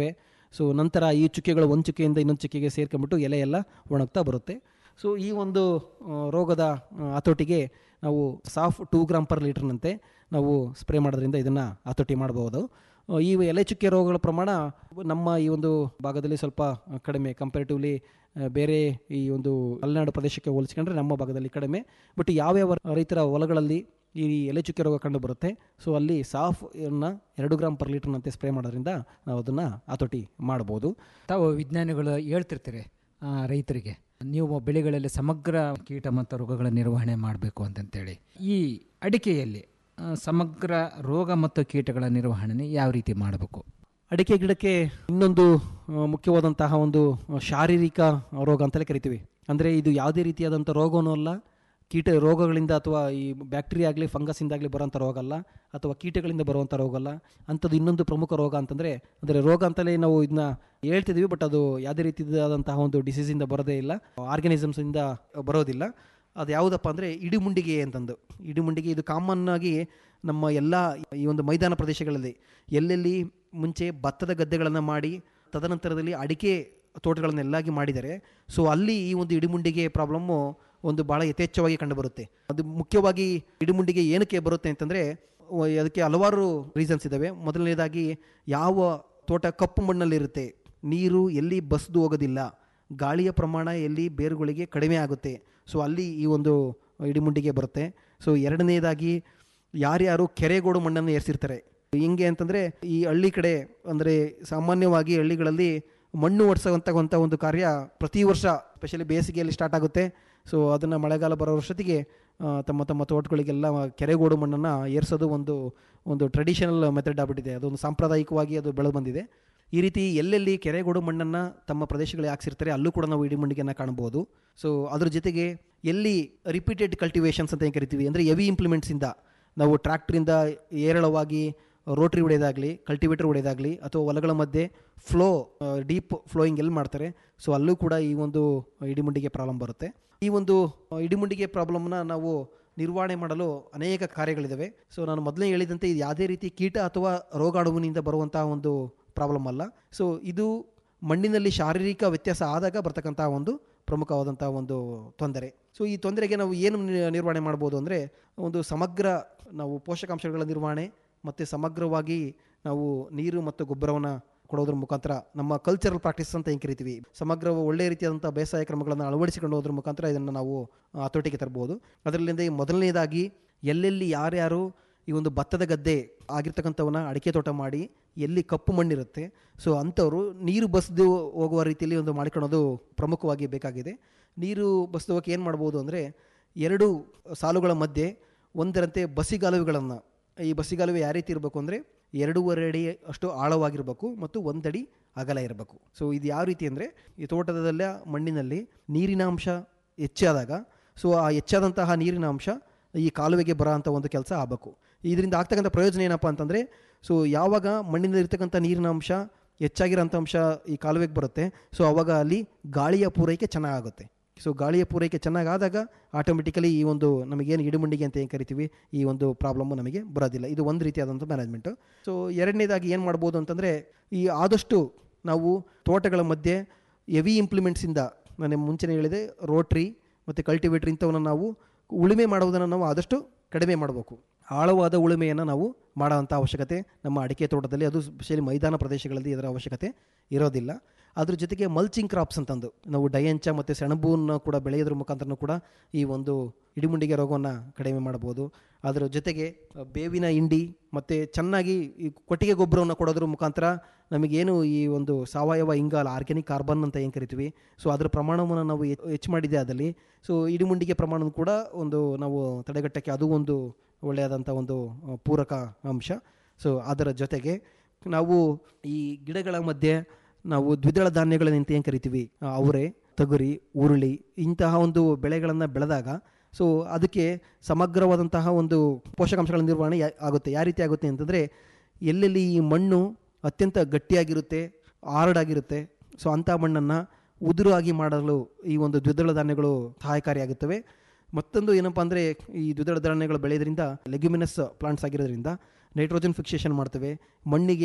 ಸೊ ನಂತರ ಈ ಚುಕ್ಕೆಗಳು ಒಂದು ಚುಕ್ಕೆಯಿಂದ ಇನ್ನೊಂದು ಚುಕ್ಕೆಗೆ ಸೇರ್ಕೊಂಡ್ಬಿಟ್ಟು ಎಲೆ ಎಲ್ಲ ಒಣಗ್ತಾ ಬರುತ್ತೆ ಸೊ ಈ ಒಂದು ಆ, ರೋಗದ ಆ, ಹತೋಟಿಗೆ ನಾವು ಸಾಫ್ ಟೂ ಗ್ರಾಮ್ ಪರ್ ಲೀಟರ್ನಂತೆ ನಾವು ಸ್ಪ್ರೇ ಮಾಡೋದ್ರಿಂದ ಇದನ್ನು ಹತೋಟಿ ಮಾಡಬಹುದು ಆ, ಈ ಎಲೆ ಚುಕ್ಕೆ ರೋಗಗಳ ಪ್ರಮಾಣ ನಮ್ಮ ಈ ಒಂದು ಭಾಗದಲ್ಲಿ ಸ್ವಲ್ಪ ಕಡಿಮೆ ಕಂಪೇರಿಟಿವ್ಲಿ ಬೇರೆ ಈ ಒಂದು ಮಲೆನಾಡು ಪ್ರದೇಶಕ್ಕೆ ಹೋಲಿಸ್ಕೊಂಡ್ರೆ ನಮ್ಮ ಭಾಗದಲ್ಲಿ ಕಡಿಮೆ ಬಟ್ ಯಾವ್ಯಾವ ರೈತರ ಹೊಲಗಳಲ್ಲಿ ಈ ಎಲೆ ಚುಕ್ಕೆ ರೋಗ ಕಂಡು ಬರುತ್ತೆ ಸೊ ಅಲ್ಲಿ ಸಾಫ್ ಅನ್ನ ಎರಡು ಗ್ರಾಮ್ ಪರ್ ಲೀಟರ್ನಂತೆ ಸ್ಪ್ರೇ ಮಾಡೋದ್ರಿಂದ ನಾವು ಅದನ್ನು ಹತೋಟಿ ಮಾಡ್ಬೋದು ತಾವು ವಿಜ್ಞಾನಿಗಳು ಹೇಳ್ತಿರ್ತೀರಿ ಆ, ರೈತರಿಗೆ ನೀವು ಬೆಳೆಗಳಲ್ಲಿ ಸಮಗ್ರ ಕೀಟ ಮತ್ತು ರೋಗಗಳ ನಿರ್ವಹಣೆ ಮಾಡಬೇಕು ಅಂತಂತೇಳಿ ಈ ಅಡಿಕೆಯಲ್ಲಿ ಆ, ಸಮಗ್ರ ರೋಗ ಮತ್ತು ಕೀಟಗಳ ನಿರ್ವಹಣೆ ಯಾವ ರೀತಿ ಮಾಡಬೇಕು ಅಡಿಕೆ ಗಿಡಕ್ಕೆ ಇನ್ನೊಂದು ಆ, ಮುಖ್ಯವಾದಂತಹ ಒಂದು ಶಾರೀರಿಕ ರೋಗ ಅಂತಲೇ ಕರಿತೀವಿ ಅಂದರೆ ಇದು ಯಾವುದೇ ರೀತಿಯಾದಂಥ ರೋಗವೂ ಅಲ್ಲ ಕೀಟ ರೋಗಗಳಿಂದ ಅಥವಾ ಈ ಬ್ಯಾಕ್ಟೀರಿಯಾ ಆಗಲಿ ಫಂಗಸ್ಸಿಂದಾಗಲಿ ಬರೋಂಥ ರೋಗ ಅಲ್ಲ ಅಥವಾ ಕೀಟಗಳಿಂದ ಬರುವಂಥ ರೋಗ ಅಲ್ಲ ಅಂಥದ್ದು ಇನ್ನೊಂದು ಪ್ರಮುಖ ರೋಗ ಅಂತಂದರೆ ಅಂದರೆ ರೋಗ ಅಂತಲೇ ನಾವು ಇದನ್ನ ಹೇಳ್ತಿದ್ವಿ ಬಟ್ ಅದು ಯಾವುದೇ ರೀತಿಯಾದಂತಹ ಒಂದು ಡಿಸೀಸಿಂದ ಬರೋದೇ ಇಲ್ಲ ಆರ್ಗನಿಸಮ್ಸಿಂದ ಬರೋದಿಲ್ಲ ಅದು ಯಾವುದಪ್ಪ ಅಂದರೆ ಇಡಿಮುಂಡಿಗೆ ಅಂತಂದು ಇಡಿಮುಂಡಿಗೆ ಇದು ಕಾಮನ್ ಆಗಿ ನಮ್ಮ ಎಲ್ಲ ಈ ಒಂದು ಮೈದಾನ ಪ್ರದೇಶಗಳಲ್ಲಿ ಎಲ್ಲೆಲ್ಲಿ ಮುಂಚೆ ಭತ್ತದ ಗದ್ದೆಗಳನ್ನು ಮಾಡಿ ತದನಂತರದಲ್ಲಿ ಅಡಿಕೆ ತೋಟಗಳನ್ನೆಲ್ಲಾಗಿ ಮಾಡಿದ್ದಾರೆ ಸೊ ಅಲ್ಲಿ ಈ ಒಂದು ಇಡಿಮುಂಡಿಗೆ ಪ್ರಾಬ್ಲಮ್ಮು ಒಂದು ಭಾಳ ಯಥೇಚ್ಛವಾಗಿ ಕಂಡುಬರುತ್ತೆ ಅದು ಮುಖ್ಯವಾಗಿ ಇಡಿಮುಂಡಿಗೆ ಏನಕ್ಕೆ ಬರುತ್ತೆ ಅಂತಂದರೆ ಅದಕ್ಕೆ ಹಲವಾರು ರೀಸನ್ಸ್ ಇದ್ದಾವೆ ಮೊದಲನೇದಾಗಿ ಯಾವ ತೋಟ ಕಪ್ಪು ಮಣ್ಣಲ್ಲಿರುತ್ತೆ ನೀರು ಎಲ್ಲಿ ಬಸ್ದು ಹೋಗೋದಿಲ್ಲ ಗಾಳಿಯ ಪ್ರಮಾಣ ಎಲ್ಲಿ ಬೇರುಗಳಿಗೆ ಕಡಿಮೆ ಆಗುತ್ತೆ ಸೊ ಅಲ್ಲಿ ಈ ಒಂದು ಇಡಿಮುಂಡಿಗೆ ಬರುತ್ತೆ ಸೊ ಎರಡನೇದಾಗಿ ಯಾರ್ಯಾರು ಕೆರೆಗೋಡು ಮಣ್ಣನ್ನು ಏರಿಸಿರ್ತಾರೆ ಹಿಂಗೆ ಅಂತಂದರೆ ಈ ಹಳ್ಳಿ ಕಡೆ ಅಂದರೆ ಸಾಮಾನ್ಯವಾಗಿ ಹಳ್ಳಿಗಳಲ್ಲಿ ಮಣ್ಣು ಒಡ್ಸೋವಂಥ ಒಂದು ಕಾರ್ಯ ಪ್ರತಿ ವರ್ಷ ಸ್ಪೆಷಲಿ ಬೇಸಿಗೆಯಲ್ಲಿ ಸ್ಟಾರ್ಟ್ ಆಗುತ್ತೆ ಸೊ ಅದನ್ನು ಮಳೆಗಾಲ ಬರೋ ವರ್ಷತ್ತಿಗೆ ಆ, ತಮ್ಮ ತಮ್ಮ ತೋಟಗಳಿಗೆಲ್ಲ ಕೆರೆಗೋಡು ಮಣ್ಣನ್ನು ಏರಿಸೋದು ಒಂದು ಒಂದು ಟ್ರೆಡಿಷನಲ್ ಮೆಥಡ್ ಆಗ್ಬಿಟ್ಟಿದೆ ಅದೊಂದು ಸಾಂಪ್ರದಾಯಿಕವಾಗಿ ಅದು ಬೆಳೆದು ಬಂದಿದೆ ಈ ರೀತಿ ಎಲ್ಲೆಲ್ಲಿ ಕೆರೆಗೋಡು ಮಣ್ಣನ್ನು ತಮ್ಮ ಪ್ರದೇಶಗಳಿಗೆ ಹಾಕ್ಸಿರ್ತಾರೆ ಅಲ್ಲೂ ಕೂಡ ನಾವು ಇಡಿಮುಂಡಿಗೆಯನ್ನು ಕಾಣ್ಬೋದು ಸೊ ಅದ್ರ ಜೊತೆಗೆ ಎಲ್ಲಿ ರಿಪೀಟೆಡ್ ಕಲ್ಟಿವೇಷನ್ಸ್ ಅಂತ ಏನು ಕರಿತೀವಿ ಅಂದರೆ ಹೆವಿ ಇಂಪ್ಲಿಮೆಂಟ್ಸಿಂದ ನಾವು ಟ್ರ್ಯಾಕ್ಟ್ರಿಂದ ಏರಳವಾಗಿ ರೋಟ್ರಿ ಹೊಡೆಯೋದಾಗಲಿ ಕಲ್ಟಿವೇಟರ್ ಹೊಡೆಯೋದಾಗಲಿ ಅಥವಾ ಹೊಲಗಳ ಮಧ್ಯೆ ಫ್ಲೋ ಡೀಪ್ ಫ್ಲೋಯಿಂಗ್ ಎಲ್ಲಿ ಮಾಡ್ತಾರೆ ಸೊ ಅಲ್ಲೂ ಕೂಡ ಈ ಒಂದು ಇಡಿಮುಂಡಿಗೆ ಪ್ರಾಬ್ಲಮ್ ಬರುತ್ತೆ ಈ ಒಂದು ಇಡಿಮುಂಡಿಗೆ ಪ್ರಾಬ್ಲಮ್ನ ನಾವು ನಿರ್ವಹಣೆ ಮಾಡಲು ಅನೇಕ ಕಾರ್ಯಗಳಿದ್ದಾವೆ ಸೊ ನಾನು ಮೊದಲೇ ಹೇಳಿದಂತೆ ಇದು ಯಾವುದೇ ರೀತಿ ಕೀಟ ಅಥವಾ ರೋಗಾಣುವಿನಿಂದ ಬರುವಂತಹ ಒಂದು ಪ್ರಾಬ್ಲಮ್ ಅಲ್ಲ ಸೊ ಇದು ಮಣ್ಣಿನಲ್ಲಿ ಶಾರೀರಿಕ ವ್ಯತ್ಯಾಸ ಆದಾಗ ಬರ್ತಕ್ಕಂಥ ಒಂದು ಪ್ರಮುಖವಾದಂಥ ಒಂದು ತೊಂದರೆ ಸೊ ಈ ತೊಂದರೆಗೆ ನಾವು ಏನು ನಿ- ನಿರ್ವಹಣೆ ಮಾಡ್ಬೋದು ಅಂದರೆ ಒಂದು ಸಮಗ್ರ ನಾವು ಪೋಷಕಾಂಶಗಳ ನಿರ್ವಹಣೆ ಮತ್ತು ಸಮಗ್ರವಾಗಿ ನಾವು ನೀರು ಮತ್ತು ಗೊಬ್ಬರವನ್ನು ಕೊಡೋದ್ರ ಮುಖಾಂತರ ನಮ್ಮ ಕಲ್ಚರಲ್ ಪ್ರಾಕ್ಟೀಸ್ ಅಂತ ಏನು ಕರಿತೀವಿ ಸಮಗ್ರ ಒಳ್ಳೆಯ ರೀತಿಯಾದಂಥ ಬೇಸಾಯ ಕ್ರಮಗಳನ್ನು ಅಳವಡಿಸಿಕೊಂಡು ಹೋದ್ರ ಮುಖಾಂತರ ಇದನ್ನು ನಾವು ಆ, ಹತೋಟಿಗೆ ತರ್ಬೋದು ಅದರಲ್ಲಿಂದ ಈ ಮೊದಲನೇದಾಗಿ ಎಲ್ಲೆಲ್ಲಿ ಯಾರ್ಯಾರು ಈ ಒಂದು ಭತ್ತದ ಗದ್ದೆ ಆಗಿರ್ತಕ್ಕಂಥವನ್ನ ಅಡಿಕೆ ತೋಟ ಮಾಡಿ ಎಲ್ಲಿ ಕಪ್ಪು ಮಣ್ಣಿರುತ್ತೆ ಸೊ ಅಂಥವರು ನೀರು ಬಸ್ದು ಹೋಗುವ ರೀತಿಯಲ್ಲಿ ಒಂದು ಮಾಡಿಕೊಳ್ಳೋದು ಪ್ರಮುಖವಾಗಿ ಬೇಕಾಗಿದೆ ನೀರು ಬಸ್ದು ಹೋಗಕ್ಕೆ ಏನು ಮಾಡ್ಬೋದು ಅಂದರೆ ಎರಡು ಸಾಲುಗಳ ಮಧ್ಯೆ ಒಂದರಂತೆ ಬಸಿಗಾಲುವೆಗಳನ್ನು ಈ ಬಸಿಗಾಲುವೆ ಯಾವ ರೀತಿ ಇರಬೇಕು ಅಂದರೆ ಎರಡೂವರೆ ಅಡಿ ಅಷ್ಟು ಆಳವಾಗಿರಬೇಕು ಮತ್ತು ಒಂದಡಿ ಅಗಲ ಇರಬೇಕು ಸೊ ಇದು ಯಾವ ರೀತಿ ಅಂದರೆ ಈ ತೋಟದಲ್ಲ ಮಣ್ಣಿನಲ್ಲಿ ನೀರಿನ ಅಂಶ ಹೆಚ್ಚಾದಾಗ ಸೊ ಆ ಹೆಚ್ಚಾದಂತಹ ನೀರಿನ ಅಂಶ ಈ ಕಾಲುವೆಗೆ ಬರೋ ಅಂಥ ಒಂದು ಕೆಲಸ ಆಗಬೇಕು ಇದರಿಂದ ಆಗ್ತಕ್ಕಂಥ ಪ್ರಯೋಜನ ಏನಪ್ಪ ಅಂತಂದರೆ ಸೊ ಯಾವಾಗ ಮಣ್ಣಿನಲ್ಲಿ ಇರ್ತಕ್ಕಂಥ ನೀರಿನ ಅಂಶ ಹೆಚ್ಚಾಗಿರೋಂಥ ಅಂಶ ಈ ಕಾಲುವೆಗೆ ಬರುತ್ತೆ ಸೊ ಆವಾಗ ಅಲ್ಲಿ ಗಾಳಿಯ ಪೂರೈಕೆ ಚೆನ್ನಾಗುತ್ತೆ ಸೊ ಗಾಳಿಯ ಪೂರೈಕೆ ಚೆನ್ನಾಗಾದಾಗ ಆಟೋಮೆಟಿಕಲಿ ಈ ಒಂದು ನಮಗೇನು ಇಡುಮಂಡಿಗೆ ಅಂತ ಏನು ಕರಿತೀವಿ ಈ ಒಂದು ಪ್ರಾಬ್ಲಮ್ಮು ನಮಗೆ ಬರೋದಿಲ್ಲ ಇದು ಒಂದು ರೀತಿಯಾದಂಥ ಮ್ಯಾನೇಜ್ಮೆಂಟು ಸೊ ಎರಡನೇದಾಗಿ ಏನು ಮಾಡ್ಬೋದು ಅಂತಂದರೆ ಈ ಆದಷ್ಟು ನಾವು ತೋಟಗಳ ಮಧ್ಯೆ ಹೆವಿ ಇಂಪ್ಲಿಮೆಂಟ್ಸಿಂದ ನಾನು ಮುಂಚೆನೇ ಹೇಳಿದೆ ರೋಟ್ರಿ ಮತ್ತು ಕಲ್ಟಿವೇಟ್ರ್ ಇಂಥವನ್ನ ನಾವು ಉಳುಮೆ ಮಾಡುವುದನ್ನು ನಾವು ಆದಷ್ಟು ಕಡಿಮೆ ಮಾಡಬೇಕು ಆಳವಾದ ಉಳುಮೆಯನ್ನು ನಾವು ಮಾಡೋವಂಥ ಅವಶ್ಯಕತೆ ನಮ್ಮ ಅಡಿಕೆ ತೋಟದಲ್ಲಿ ಅದು ಸ್ಪೆಷಲಿ ಮೈದಾನ ಪ್ರದೇಶಗಳಲ್ಲಿ ಇದರ ಅವಶ್ಯಕತೆ ಇರೋದಿಲ್ಲ ಅದ್ರ ಜೊತೆಗೆ ಮಲ್ಚಿಂಗ್ ಕ್ರಾಪ್ಸ್ ಅಂತಂದು ನಾವು ಡಯಂಚ ಮತ್ತು ಸೆಣಬನ್ನು ಕೂಡ ಬೆಳೆಯೋದ್ರ ಮುಖಾಂತರನೂ ಕೂಡ ಈ ಒಂದು ಇಡಿಮುಂಡಿಗೆ ರೋಗವನ್ನು ಕಡಿಮೆ ಮಾಡ್ಬೋದು ಅದರ ಜೊತೆಗೆ ಅ, ಬೇವಿನ ಹಿಂಡಿ ಮತ್ತು ಚೆನ್ನಾಗಿ ಈ ಕೊಟ್ಟಿಗೆ ಗೊಬ್ಬರವನ್ನು ಕೊಡೋದ್ರ ಮುಖಾಂತರ ನಮಗೇನು ಈ ಒಂದು ಸಾವಯವ ಇಂಗಾಲ ಆರ್ಗ್ಯಾನಿಕ್ ಕಾರ್ಬನ್ ಅಂತ ಏನು ಕರಿತೀವಿ ಸೊ ಅದರ ಪ್ರಮಾಣವನ್ನು ನಾವು ಹೆಚ್- ಹೆಚ್ಚು ಮಾಡಿದೆ ಅದಲ್ಲಿ ಸೊ ಇಡಿಮುಂಡಿಗೆ ಪ್ರಮಾಣ ಕೂಡ ಒಂದು ನಾವು ತಡೆಗಟ್ಟಕ್ಕೆ ಅದು ಒಂದು ಒಳ್ಳೆಯದಾದಂಥ ಒಂದು ಅ, ಪೂರಕ ಅಂಶ ಸೊ ಅದರ ಜೊತೆಗೆ ನಾವು ಈ ಗಿಡಗಳ ಮಧ್ಯೆ ನಾವು ದ್ವಿದಳ ಧಾನ್ಯಗಳನ್ನ ಏನು ಕರಿತೀವಿ ಆ, ಅವರೆ ತೊಗರಿ ಉರುಳಿ ಇಂತಹ ಒಂದು ಬೆಳೆಗಳನ್ನು ಬೆಳೆದಾಗ ಸೊ ಅದಕ್ಕೆ ಸಮಗ್ರವಾದಂತಹ ಒಂದು ಪೋಷಕಾಂಶಗಳ ನಿರ್ವಹಣೆ ಯಾ- ಆಗುತ್ತೆ ಯಾವ ರೀತಿ ಆಗುತ್ತೆ ಅಂತಂದರೆ ಎಲ್ಲೆಲ್ಲಿ ಈ ಮಣ್ಣು ಅತ್ಯಂತ ಗಟ್ಟಿಯಾಗಿರುತ್ತೆ ಆರ್ಡಾಗಿರುತ್ತೆ ಸೊ ಅಂಥ ಮಣ್ಣನ್ನು ಉದುರು ಆಗಿ ಮಾಡಲು ಈ ಒಂದು ದ್ವಿದಳ ಧಾನ್ಯಗಳು ಸಹಾಯಕಾರಿಯಾಗುತ್ತವೆ ಮತ್ತೊಂದು ಏನಪ್ಪ ಅಂದರೆ ಈ ದ್ವಿದಳ ಧಾನ್ಯಗಳು ಬೆಳೆಯೋದ್ರಿಂದ ಲೆಗ್ಯುಮಿನಸ್ ಪ್ಲಾಂಟ್ಸ್ ಆಗಿರೋದ್ರಿಂದ ನೈಟ್ರೋಜನ್ ಫಿಕ್ಸೇಷನ್ ಮಾಡ್ತವೆ ಮಣ್ಣಿಗೆ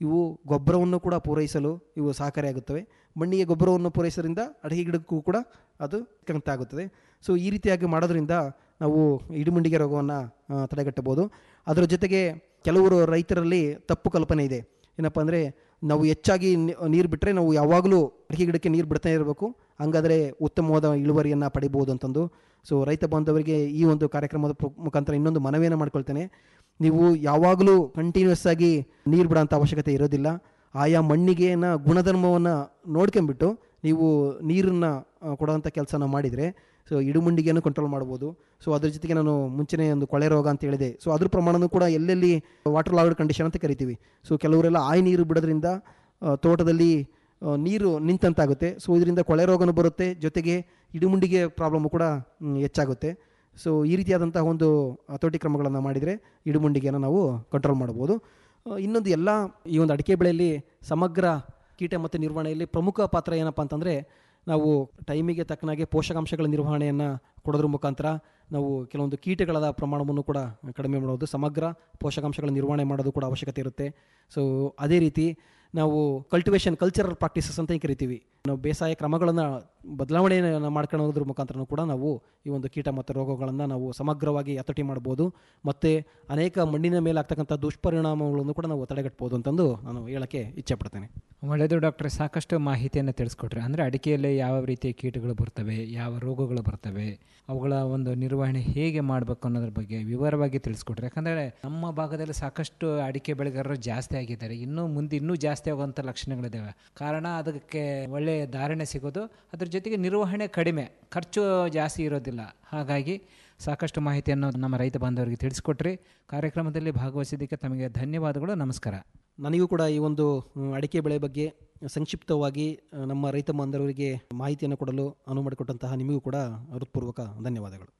ಇವು ಗೊಬ್ಬರವನ್ನು ಕೂಡ ಪೂರೈಸಲು ಇವು ಸಹಕಾರಿಯಾಗುತ್ತವೆ ಮಣ್ಣಿಗೆ ಗೊಬ್ಬರವನ್ನು ಪೂರೈಸೋದ್ರಿಂದ ಅಡಿಕೆ ಗಿಡಕ್ಕೂ ಕೂಡ ಅದು ಕಂತ ಆಗುತ್ತದೆ ಸೊ ಈ ರೀತಿಯಾಗಿ ಮಾಡೋದ್ರಿಂದ ನಾವು ಇಡಿಮುಂಡಿಗೆ ರೋಗವನ್ನು ತಡೆಗಟ್ಟಬಹುದು ಅದರ ಜೊತೆಗೆ ಕೆಲವರು ರೈತರಲ್ಲಿ ತಪ್ಪು ಕಲ್ಪನೆ ಇದೆ ಏನಪ್ಪ ಅಂದರೆ ನಾವು ಹೆಚ್ಚಾಗಿ ನೀರು ಬಿಟ್ಟರೆ ನಾವು ಯಾವಾಗಲೂ ಅಡಿಕೆ ಗಿಡಕ್ಕೆ ನೀರು ಬಿಡ್ತಾ ಇರಬೇಕು ಹಂಗಾದರೆ ಉತ್ತಮವಾದ ಇಳುವರಿಯನ್ನು ಪಡಿಬೋದು ಅಂತಂದು ಸೊ ರೈತ ಬಾಂಧವರಿಗೆ ಈ ಒಂದು ಕಾರ್ಯಕ್ರಮದ ಪ್ರ- ಮುಖಾಂತರ ಇನ್ನೊಂದು ಮನವಿಯನ್ನು ಮಾಡ್ಕೊಳ್ತೇನೆ ನೀವು ಯಾವಾಗಲೂ ಕಂಟಿನ್ಯೂಸ್ ಆಗಿ ನೀರು ಬಿಡೋಂಥ ಅವಶ್ಯಕತೆ ಇರೋದಿಲ್ಲ ಆಯಾ ಮಣ್ಣಿಗೆ ಗುಣಧರ್ಮವನ್ನು ನೋಡ್ಕೊಂಬಿಟ್ಟು ನೀವು ನೀರನ್ನು ಕೊಡೋವಂಥ ಕೆಲಸನ ಮಾಡಿದರೆ ಸೊ ಇಡುಮುಂಡಿಗೆಯನ್ನು ಕಂಟ್ರೋಲ್ ಮಾಡ್ಬೋದು ಸೊ ಅದ್ರ ಜೊತೆಗೆ ನಾನು ಮುಂಚೆನೇ ಒಂದು ಕೊಳೆ ರೋಗ ಅಂತ ಹೇಳಿದೆ ಸೊ ಅದ್ರ ಪ್ರಮಾಣನೂ ಕೂಡ ಎಲ್ಲೆಲ್ಲಿ ವಾಟರ್ ಲಾಗ್ಡ್ ಕಂಡೀಷನ್ ಅಂತ ಕರಿತೀವಿ ಸೊ ಕೆಲವರೆಲ್ಲ ಆಯ್ ನೀರು ಬಿಡೋದ್ರಿಂದ ಆ, ತೋಟದಲ್ಲಿ ಆ, ನೀರು ನಿಂತಂತಾಗುತ್ತೆ ಸೊ ಇದರಿಂದ ಕೊಳೆ ರೋಗನೂ ಬರುತ್ತೆ ಜೊತೆಗೆ ಇಡುಮುಂಡಿಗೆ ಪ್ರಾಬ್ಲಮ್ಮು ಕೂಡ ಮ್, ಹೆಚ್ಚಾಗುತ್ತೆ ಸೊ ಈ ರೀತಿಯಾದಂತಹ ಒಂದು ಹತೋಟಿ ಕ್ರಮಗಳನ್ನು ಮಾಡಿದರೆ ಇಡುಮುಂಡಿಗೆಯನ್ನು ನಾವು ಕಂಟ್ರೋಲ್ ಮಾಡ್ಬೋದು ಆ, ಇನ್ನೊಂದು ಎಲ್ಲ ಈ ಒಂದು ಅಡಿಕೆ ಬೆಳೆಯಲ್ಲಿ ಸಮಗ್ರ ಕೀಟ ಮತ್ತು ನಿರ್ವಹಣೆಯಲ್ಲಿ ಪ್ರಮುಖ ಪಾತ್ರ ಏನಪ್ಪ ಅಂತಂದರೆ ನಾವು ಟೈಮಿಗೆ ತಕ್ಕನಾಗೆ ಪೋಷಕಾಂಶಗಳ ನಿರ್ವಹಣೆಯನ್ನು ಕೊಡೋದ್ರ ಮುಖಾಂತರ ನಾವು ಕೆಲವೊಂದು ಕೀಟಗಳ ಪ್ರಮಾಣವನ್ನು ಕೂಡ ಕಡಿಮೆ ಮಾಡೋದು ಸಮಗ್ರ ಪೋಷಕಾಂಶಗಳ ನಿರ್ವಹಣೆ ಮಾಡೋದು ಕೂಡ ಅವಶ್ಯಕತೆ ಇರುತ್ತೆ ಸೊ ಅದೇ ರೀತಿ ನಾವು ಕಲ್ಟಿವೇಷನ್ ಕಲ್ಚರಲ್ ಪ್ರಾಕ್ಟೀಸಸ್ ಅಂತ ಕರಿತೀವಿ ನಾವು ಬೇಸಾಯ ಕ್ರಮಗಳನ್ನು ಬದಲಾವಣೆಯನ್ನು ಮಾಡ್ಕೊಳ್ಳೋದ್ರ ಮುಖಾಂತರ ಕೂಡ ನಾವು ಈ ಒಂದು ಕೀಟ ಮತ್ತು ರೋಗಗಳನ್ನು ನಾವು ಸಮಗ್ರವಾಗಿ ಹತೋಟಿ ಮಾಡ್ಬೋದು ಮತ್ತು ಅನೇಕ ಮಣ್ಣಿನ ಮೇಲೆ ಆಗ್ತಕ್ಕಂಥ ದುಷ್ಪರಿಣಾಮಗಳನ್ನು ಕೂಡ ನಾವು ತಡೆಗಟ್ಬೋದು ಅಂತಂದು ನಾನು ಹೇಳೋಕ್ಕೆ ಇಚ್ಛೆ ಪಡ್ತೇನೆ ಒಳ್ಳೆಯದು ಡಾಕ್ಟ್ರೆ ಸಾಕಷ್ಟು ಮಾಹಿತಿಯನ್ನು ತಿಳಿಸ್ಕೊಟ್ರೆ ಅಂದರೆ ಅಡಿಕೆಯಲ್ಲಿ ಯಾವ ರೀತಿಯ ಕೀಟಗಳು ಬರ್ತವೆ ಯಾವ ರೋಗಗಳು ಬರ್ತವೆ ಅವುಗಳ ಒಂದು ನಿರ್ವಹಣೆ ಹೇಗೆ ಮಾಡಬೇಕು ಅನ್ನೋದ್ರ ಬಗ್ಗೆ ವಿವರವಾಗಿ ತಿಳಿಸ್ಕೊಟ್ರೆ ಯಾಕಂದರೆ ನಮ್ಮ ಭಾಗದಲ್ಲಿ ಸಾಕಷ್ಟು ಅಡಿಕೆ ಬೆಳೆಗಾರರು ಜಾಸ್ತಿ ಆಗಿದ್ದಾರೆ ಇನ್ನೂ ಮುಂದೆ ಇನ್ನೂ ಜಾಸ್ತಿ ಆಗುವಂಥ ಲಕ್ಷಣಗಳಿದ್ದಾವೆ ಕಾರಣ ಅದಕ್ಕೆ ಒಳ್ಳೆಯ ಧಾರಣೆ ಸಿಗೋದು ಅದ್ರ ಜೊತೆಗೆ ನಿರ್ವಹಣೆ ಕಡಿಮೆ ಖರ್ಚು ಜಾಸ್ತಿ ಇರೋದಿಲ್ಲ ಹಾಗಾಗಿ ಸಾಕಷ್ಟು ಮಾಹಿತಿಯನ್ನು ನಮ್ಮ ರೈತ ಬಾಂಧವರಿಗೆ ತಿಳಿಸ್ಕೊಟ್ರಿ ಕಾರ್ಯಕ್ರಮದಲ್ಲಿ ಭಾಗವಹಿಸಿದ್ದಕ್ಕೆ ತಮಗೆ ಧನ್ಯವಾದಗಳು ನಮಸ್ಕಾರ ನನಗೂ ಕೂಡ ಈ ಒಂದು ಮ್, ಅಡಿಕೆ ಬೆಳೆ ಬಗ್ಗೆ ಸಂಕ್ಷಿಪ್ತವಾಗಿ ಆ, ನಮ್ಮ ರೈತ ಬಾಂಧವರಿಗೆ ಮಾಹಿತಿಯನ್ನು ಕೊಡಲು ಅನುವು ಮಾಡಿಕೊಟ್ಟಂತಹ ನಿಮಗೂ ಕೂಡ ಹೃತ್ಪೂರ್ವಕ ಧನ್ಯವಾದಗಳು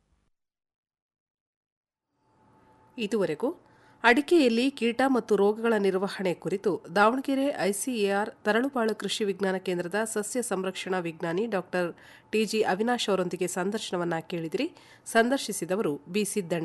ಇದುವರೆಗೂ ಅಡಿಕೆಯಲ್ಲಿ ಕೀಟ ಮತ್ತು ರೋಗಗಳ ನಿರ್ವಹಣೆ ಕುರಿತು ದಾವಣಗೆರೆ ಐಸಿಎಆರ್ ತರಳುಬಾಳು ಕೃಷಿ ವಿಜ್ಞಾನ ಕೇಂದ್ರದ ಸಸ್ಯ ಸಂರಕ್ಷಣಾ ವಿಜ್ಞಾನಿ ಡಾಕ್ಟರ್ ಟಿಜಿ ಅವಿನಾಶ್ ಅವರೊಂದಿಗೆ ಸಂದರ್ಶನವನ್ನ ಕೇಳಿದಿರಿ ಸಂದರ್ಶಿಸಿದವರು ಬಿ ಸಿದ್ದಣ್ಣ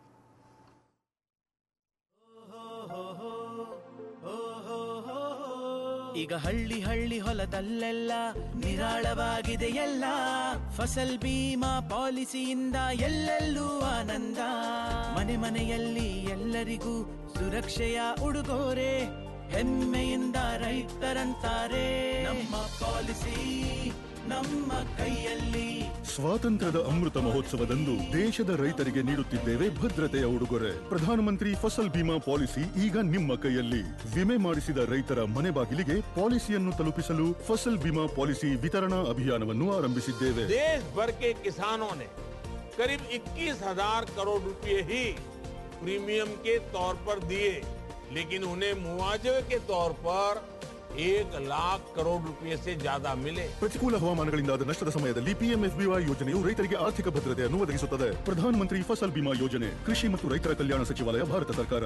ಈಗ ಹಳ್ಳಿ ಹಳ್ಳಿ ಹೊಲದಲ್ಲೆಲ್ಲ ನಿರಾಳವಾಗಿದೆ ಎಲ್ಲ ಫಸಲ್ ಬೀಮಾ ಪಾಲಿಸಿಯಿಂದ ಎಲ್ಲೆಲ್ಲೂ ಆನಂದ ಮನೆ ಮನೆಯಲ್ಲಿ ಎಲ್ಲರಿಗೂ ಸುರಕ್ಷೆಯ ಉಡುಗೊರೆ ಹೆಮ್ಮೆಯಿಂದ ರೈತರಂತಾರೆ ನಮ್ಮ ಪಾಲಿಸಿ ನಮ್ಮ ಕೈಯಲ್ಲಿ ಸ್ವಾತಂತ್ರ್ಯದ ಅಮೃತ ಮಹೋತ್ಸವದಂದು ದೇಶದ ರೈತರಿಗೆ ನೀಡುತ್ತಿದ್ದೇವೆ ಭದ್ರತೆಯ ಉಡುಗೊರೆ ಪ್ರಧಾನಮಂತ್ರಿ ಫಸಲ್ ಬಿಮಾ ಪಾಲಿಸಿ ಈಗ ನಿಮ್ಮ ಕೈಯಲ್ಲಿ ವಿಮೆ ಮಾಡಿಸಿದ ರೈತರ ಮನೆ ಬಾಗಿಲಿಗೆ ಪಾಲಿಸಿಯನ್ನು ತಲುಪಿಸಲು ಫಸಲ್ ಬಿಮಾ ಪಾಲಿಸಿ ವಿತರಣಾ ಅಭಿಯಾನವನ್ನು ಆರಂಭಿಸಿದ್ದೇವೆ देश भर के किसानों ने करीब 21,000 करोड़ रुपए ही प्रीमियम के तौर पर दिए लेकिन उन्हें मुआवजे के तौर पर एक लाख करोड़ रुपए से ज्यादा मिले ಪ್ರತಿಕೂಲ ಹವಾಮಾನಗಳಿಂದಾದ ನಷ್ಟದ ಸಮಯದಲ್ಲಿ ಪಿಎಂಎಫ್ಬಿವೈ ಯೋಜನೆಯು ರೈತರಿಗೆ ಆರ್ಥಿಕ ಭದ್ರತೆಯನ್ನು ಒದಗಿಸುತ್ತದೆ ಪ್ರಧಾನಮಂತ್ರಿ ಫಸಲ್ ಬಿಮಾ ಯೋಜನೆ ಕೃಷಿ ಮತ್ತು ರೈತರ ಕಲ್ಯಾಣ ಸಚಿವಾಲಯ ಭಾರತ ಸರ್ಕಾರ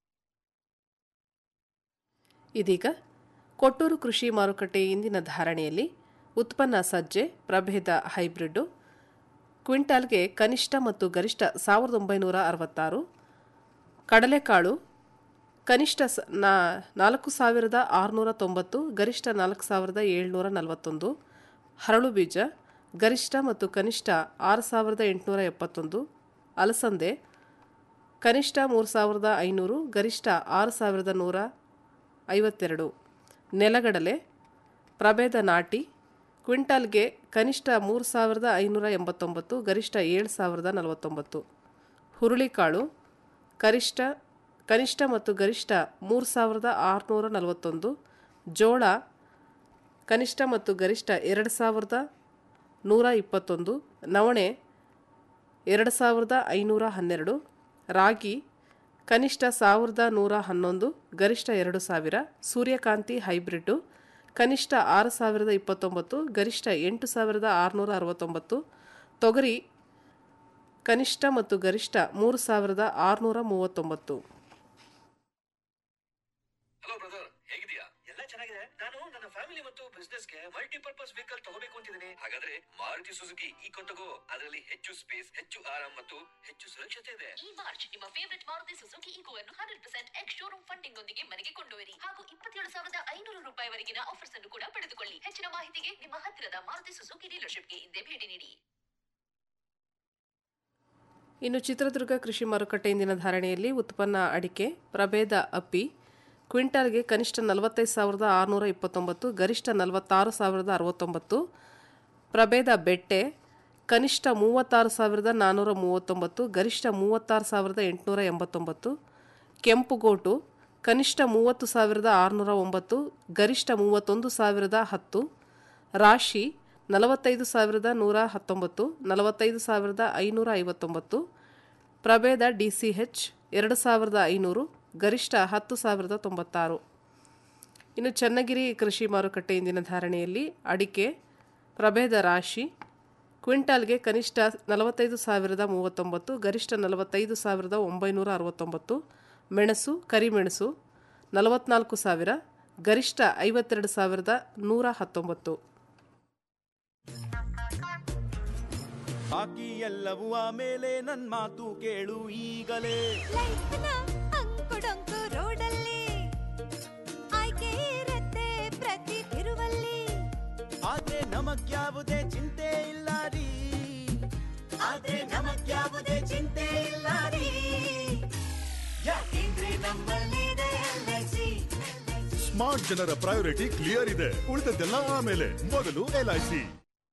ಇದೀಗ ಕೊಟ್ಟೂರು ಕೃಷಿ ಮಾರುಕಟ್ಟೆ ಇಂದಿನ ಧಾರಣೆಯಲ್ಲಿ ಉತ್ಪನ್ನ ಸಜ್ಜೆ ಪ್ರಭೇದ ಹೈಬ್ರಿಡ್ಡು ಕ್ವಿಂಟಾಲ್ಗೆ ಕನಿಷ್ಠ ಮತ್ತು ಗರಿಷ್ಠ ಸಾವಿರದ ಒಂಬೈನೂರ ಅರವತ್ತಾರು ಕಡಲೆಕಾಳು ಕನಿಷ್ಠ ಸ- ನಾ ನಾಲ್ಕು ಸಾವಿರದ ಆರುನೂರ ತೊಂಬತ್ತು ಗರಿಷ್ಠ ನಾಲ್ಕು ಸಾವಿರದ ಏಳ್ನೂರ ನಲವತ್ತೊಂದು ಹರಳು ಬೀಜ ಗರಿಷ್ಠ ಮತ್ತು ಕನಿಷ್ಠ ಆರು ಸಾವಿರದ ಎಂಟುನೂರ ಎಪ್ಪತ್ತೊಂದು ಅಲಸಂದೆ ಕನಿಷ್ಠ ಮೂರು ಸಾವಿರದ ಐನೂರು ಗರಿಷ್ಠ ಆರು ಸಾವಿರದ ನೂರ ಐವತ್ತೆರಡು ನೆಲಗಡಲೆ ಪ್ರಭೇದ ನಾಟಿ ಕ್ವಿಂಟಾಲ್ಗೆ ಕನಿಷ್ಠ ಮೂರು ಸಾವಿರದ ಐನೂರ ಎಂಬತ್ತೊಂಬತ್ತು ಗರಿಷ್ಠ ಏಳು ಸಾವಿರದ ನಲವತ್ತೊಂಬತ್ತು ಹುರುಳಿಕಾಳು ಕನಿಷ್ಠ ಕನಿಷ್ಠ ಮತ್ತು ಗರಿಷ್ಠ ಮೂರು ಸಾವಿರದ ಆರುನೂರ ನಲವತ್ತೊಂದು ಜೋಳ ಕನಿಷ್ಠ ಮತ್ತು ಗರಿಷ್ಠ ಎರಡು ಸಾವಿರದ ನೂರ ಇಪ್ಪತ್ತೊಂದು ನವಣೆ ಎರಡು ಸಾವಿರದ ಐನೂರ ಹನ್ನೆರಡು ರಾಗಿ ಕನಿಷ್ಠ ಸಾವಿರದ ನೂರ ಹನ್ನೊಂದು ಗರಿಷ್ಠ ಎರಡು ಸಾವಿರ ಸೂರ್ಯಕಾಂತಿ ಹೈಬ್ರಿಡ್ಡು ಕನಿಷ್ಠ ಆರು ಸಾವಿರದ ಇಪ್ಪತ್ತೊಂಬತ್ತು ಗರಿಷ್ಠ ಎಂಟು ಸಾವಿರದ ಆರುನೂರ ಅರವತ್ತೊಂಬತ್ತು ತೊಗರಿ ಕನಿಷ್ಠ ಮತ್ತು ಗರಿಷ್ಠ ಮೂರು ಸಾವಿರದ ಆರುನೂರ ಮೂವತ್ತೊಂಬತ್ತು ಹಲೋ ಬ್ರದರ್ ಹೇಗಿದ್ಯಾ ಎಲ್ಲ ಚೆನ್ನಾಗಿದೆ ನಾನು ನನ್ನ ಫ್ಯಾಮಿಲಿ ಮತ್ತು ಬಿಸ್ನೆಸ್ ಗೆ ಮಲ್ಟಿಪರ್ಪಸ್ ವೆಹಿಕಲ್ ತಗೋಬೇಕು ಅಂತಿದ್ದೀನಿ ಹಾಗಾದ್ರೆ ಮಾರುತಿ ಸುಜುಕಿ ಈಕೋ ತಗೋ ಅದರಲ್ಲಿ ಹೆಚ್ಚು ಸ್ಪೇಸ್ ಹೆಚ್ಚು ಆರಾಮ್ ಮತ್ತು ಹೆಚ್ಚು ಸುರಕ್ಷತೆ ಇದೆ ಈ ಮಾರ್ಚ್ ನಿಮ್ಮ ಫೇವರಿಟ್ ಮಾರುತಿ ಸುಜುಕಿ ಈಕೋ ಅನ್ನು hundred percent ex showroom funding ಒಂದಿಗೆ ಮನೆಗೆ ಕೊಂಡೊಯ್ಯಿರಿ ಹಾಗೂ ಇಪ್ಪತ್ತೇಳು ಸಾವಿರದ ಐನೂರು ರೂಪಾಯಿವರೆಗಿನ ಆಫರ್ಸ್ ಅನ್ನು ಕೂಡ ಪಡೆದುಕೊಳ್ಳಿ ಹೆಚ್ಚಿನ ಮಾಹಿತಿಗೆ ನಿಮ್ಮ ಹತ್ತಿರದ ಮಾರುತಿ ಸುಜುಕಿ ಡೀಲರ್ಶಿಪ್ಗೆ ಹಿಂದೆ ಭೇಟಿ ನೀಡಿ ಇನ್ನು ಚಿತ್ರದುರ್ಗ ಕೃಷಿ ಮಾರುಕಟ್ಟೆ ಇಂದಿನ ಧಾರಣೆಯಲ್ಲಿ ಉತ್ಪನ್ನ ಅಡಿಕೆ ಪ್ರಭೇದ ಅಪ್ಪಿ ಕ್ವಿಂಟಾಲ್ಗೆ ಕನಿಷ್ಠ ನಲವತ್ತೈದು ಸಾವಿರದ ಆರುನೂರ ಇಪ್ಪತ್ತೊಂಬತ್ತು ಗರಿಷ್ಠ ನಲವತ್ತಾರು ಸಾವಿರದ ಅರವತ್ತೊಂಬತ್ತು ಪ್ರಭೇದ ಬೆಟ್ಟೆ ಕನಿಷ್ಠ ಮೂವತ್ತಾರು ಸಾವಿರದ ನಾನ್ನೂರ ಮೂವತ್ತೊಂಬತ್ತು ಗರಿಷ್ಠ ಮೂವತ್ತಾರು ಸಾವಿರದ ಎಂಟುನೂರ ಎಂಬತ್ತೊಂಬತ್ತು ಕೆಂಪುಗೋಟು ಕನಿಷ್ಠ ಮೂವತ್ತು ಸಾವಿರದ ಆರುನೂರ ಒಂಬತ್ತು ಗರಿಷ್ಠ ಮೂವತ್ತೊಂದು ಸಾವಿರದ ಹತ್ತು ರಾಶಿ ನಲವತ್ತೈದು ಸಾವಿರದ ನೂರ ಹತ್ತೊಂಬತ್ತು ನಲವತ್ತೈದು ಸಾವಿರದ ಐನೂರ ಐವತ್ತೊಂಬತ್ತು ಪ್ರಭೇದ ಡಿ ಸಿ ಹೆಚ್ ಎರಡು ಸಾವಿರದ ಐನೂರು ಗರಿಷ್ಠ ಹತ್ತು ಸಾವಿರದ ತೊಂಬತ್ತಾರು ಇನ್ನು ಚನ್ನಗಿರಿ ಕೃಷಿ ಮಾರುಕಟ್ಟೆ ಇಂದಿನ ಧಾರಣೆಯಲ್ಲಿ ಅಡಿಕೆ ಪ್ರಭೇದ ರಾಶಿ ಕ್ವಿಂಟಾಲ್ಗೆ ಕನಿಷ್ಠ ನಲವತ್ತೈದು ಸಾವಿರದ ಮೂವತ್ತೊಂಬತ್ತು ಗರಿಷ್ಠ ನಲವತ್ತೈದು ಸಾವಿರದ ಒಂಬೈನೂರ ಅರವತ್ತೊಂಬತ್ತು ಮೆಣಸು ಕರಿಮೆಣಸು ನಲವತ್ನಾಲ್ಕು ಸಾವಿರ ಗರಿಷ್ಠ ಐವತ್ತೆರಡು ಸಾವಿರದ ನೂರ ಹತ್ತೊಂಬತ್ತು ಬಾಕಿ ಎಲ್ಲವೂ ಆಮೇಲೆ ನನ್ ಮಾತು ಕೇಳು ಈಗಲೇ ಅಂಕುಡೊಂಕು ರೋಡಲ್ಲಿ ಆಯ್ಕೆ ಇರತ್ತೆ ಪ್ರತಿ ತಿರುವಲ್ಲಿ ಆದ್ರೆ ನಮಗ್ಯಾವುದೇ ಚಿಂತೆ ಇಲ್ಲ ರೀ ಆದ್ರೆ ನಮಗ್ಯಾವುದೇ ಚಿಂತೆ ಇಲ್ಲ ರೀ ಯಾಕೆಂದ್ರೆ ನಮ್ಮಲ್ಲಿದೆ LIC. ಸ್ಮಾರ್ಟ್ ಜನರ ಪ್ರಯಾರಿಟಿ ಕ್ಲಿಯರ್ ಇದೆ ಉಳಿದದ್ದೆಲ್ಲ ಆಮೇಲೆ ಮೊದಲು ಎಲ್ಐಸಿ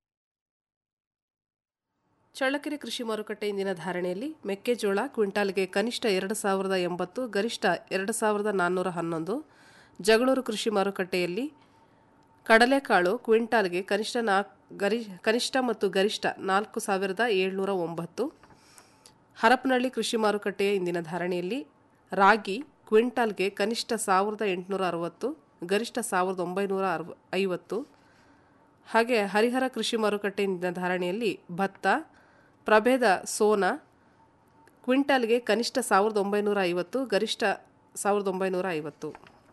ಚಳ್ಳಕೆರೆ ಕೃಷಿ ಮಾರುಕಟ್ಟೆ ಇಂದಿನ ಧಾರಣೆಯಲ್ಲಿ ಮೆಕ್ಕೆಜೋಳ ಕ್ವಿಂಟಾಲ್ಗೆ ಕನಿಷ್ಠ ಎರಡು ಸಾವಿರದ ಎಂಬತ್ತು ಗರಿಷ್ಠ ಎರಡು ಸಾವಿರದ ನಾನ್ನೂರ ಹನ್ನೊಂದು ಜಗಳೂರು ಕೃಷಿ ಮಾರುಕಟ್ಟೆಯಲ್ಲಿ ಕಡಲೆಕಾಳು ಕ್ವಿಂಟಾಲ್ಗೆ ಕನಿಷ್ಠ ನಾಲ್ಕು ಗರಿ ಕನಿಷ್ಠ ಮತ್ತು ಗರಿಷ್ಠ ನಾಲ್ಕು ಸಾವಿರದ ಏಳ್ನೂರ ಒಂಬತ್ತು ಹರಪನಹಳ್ಳಿ ಕೃಷಿ ಮಾರುಕಟ್ಟೆಯ ಇಂದಿನ ಧಾರಣೆಯಲ್ಲಿ ರಾಗಿ ಕ್ವಿಂಟಾಲ್ಗೆ ಕನಿಷ್ಠ ಸಾವಿರದ ಎಂಟುನೂರ ಅರವತ್ತು ಗರಿಷ್ಠ ಸಾವಿರದ ಒಂಬೈನೂರ ಅರವ ಐವತ್ತು ಹಾಗೆ ಹರಿಹರ ಕೃಷಿ ಮಾರುಕಟ್ಟೆ ಇಂದಿನ ಧಾರಣೆಯಲ್ಲಿ ಭತ್ತ ಪ್ರಭೇದ ಸೋನಾ ಕ್ವಿಂಟಾಲ್ಗೆ ಕನಿಷ್ಠ ಸಾವಿರದ ಒಂಬೈನೂರ ಐವತ್ತು ಗರಿಷ್ಠ ಸಾವಿರದ ಒಂಬೈನೂರ ಐವತ್ತು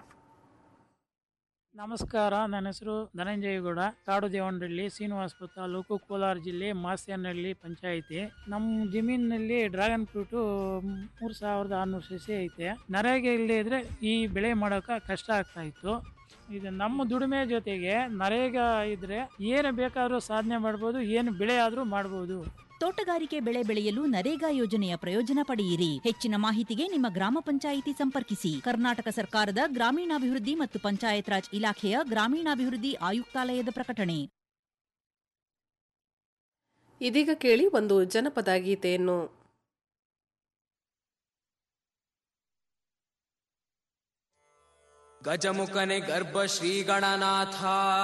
ನಮಸ್ಕಾರ ನನ್ನ ಹೆಸರು ಧನಂಜಯಗೌಡ ಕಾಡು ದೇವನಹಳ್ಳಿ ಶ್ರೀನಿವಾಸಪುರ ತಾಲೂಕು ಕೋಲಾರ ಜಿಲ್ಲೆ ಮಾಸ್ಯನಹಳ್ಳಿ ಪಂಚಾಯಿತಿ ನಮ್ಮ ಜಮೀನಿನಲ್ಲಿ ಡ್ರ್ಯಾಗನ್ ಫ್ರೂಟು ಮೂರು ಸಾವಿರದ ಆರುನೂರು ಸಸಿ ಐತೆ ನರೇಗೆ ಇಲ್ಲದೆ ಇದ್ರೆ ಈ ಬೆಳೆ ಮಾಡೋಕೆ ಕಷ್ಟ ಆಗ್ತಾ ಇತ್ತು ಇದು ನಮ್ಮ ದುಡಿಮೆ ಜೊತೆಗೆ ನರೇಗಾ ಇದ್ರೆ ಏನು ಬೇಕಾದರೂ ಸಾಧನೆ ಮಾಡ್ಬೋದು ಏನು ಬೆಳೆ ಆದರೂ ಮಾಡ್ಬೋದು ತೋಟಗಾರಿಕೆ ಬೆಳೆ ಬೆಳೆಯಲು ನರೇಗಾ ಯೋಜನೆಯ ಪ್ರಯೋಜನ ಪಡೆಯಿರಿ ಹೆಚ್ಚಿನ ಮಾಹಿತಿಗೆ ನಿಮ್ಮ ಗ್ರಾಮ ಪಂಚಾಯಿತಿ ಸಂಪರ್ಕಿಸಿ ಕರ್ನಾಟಕ ಸರ್ಕಾರದ ಗ್ರಾಮೀಣಾಭಿವೃದ್ಧಿ ಮತ್ತು ಪಂಚಾಯತ್ ರಾಜ್ ಇಲಾಖೆಯ ಗ್ರಾಮೀಣಾಭಿವೃದ್ಧಿ ಆಯುಕ್ತಾಲಯದ ಪ್ರಕಟಣೆ ಇದೀಗ ಕೇಳಿ ಒಂದು ಜನಪದ ಗೀತೆಯನ್ನು ಗಜಮುಖನೆ ಗರ್ಭ ಶ್ರೀ ಗಣನಾಥ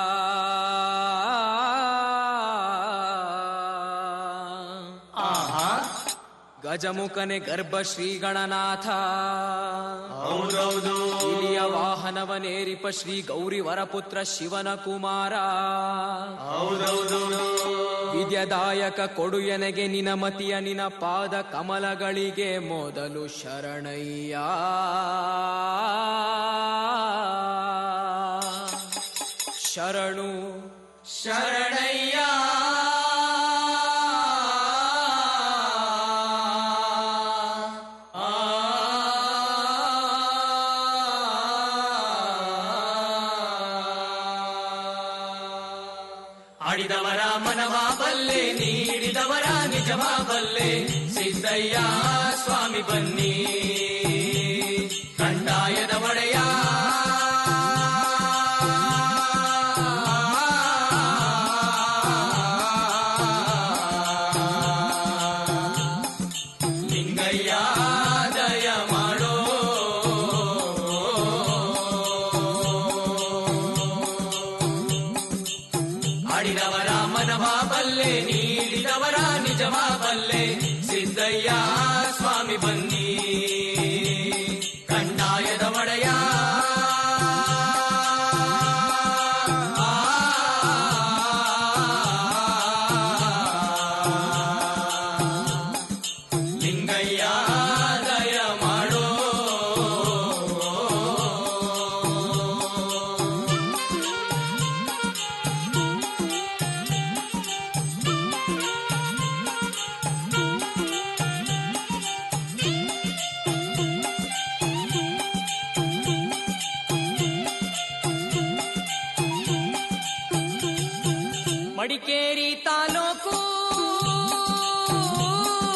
ಗಜಮುಖನೆ ಗರ್ಭ ಶ್ರೀ ಗಣನಾಥ ಹೌದೌದು. ಇಲಿಯ ವಾಹನವನೇರಿಪ ಶ್ರೀ ಗೌರಿ ವರಪುತ್ರ ಶಿವನ ಕುಮಾರ ವಿದ್ಯದಾಯಕ ಕೊಡು ಎನಗೆ ನಿನ ಮತಿಯ ನಿನ ಪಾದ ಕಮಲಗಳಿಗೆ ಮೊದಲು ಶರಣಯ್ಯ ಶರಣು ಶರಣಯ್ಯ ಆಡಿದವರ ಮನವ ಬಲ್ಲೆ ನೀಡಿದವರ ನಿಜವ ಬಲ್ಲೆ ಸಿದ್ದಯ್ಯ ಸ್ವಾಮಿ ಬನ್ನಿ ಕಂದಾಯದ ಒಡೆಯ ಲಿಂಗಯ್ಯ ದಯ ಮಾಡೋ ಆಡಿದವರ ಮನವ ಬಲ್ಲೆ ನೀಡಿದವರ ನಿಜವ ಬಲ್ಲೆ ಸಿದ್ದಯ್ಯ ಸ್ವಾಮಿ ಬನ್ನಿ ಕಂದಾಯದ ಒಡೆಯ ಲಿಂಗಯ್ಯ ದಯ ಮಾಡೋ ಮಡಿಕೇರಿ ತಾಲೂಕು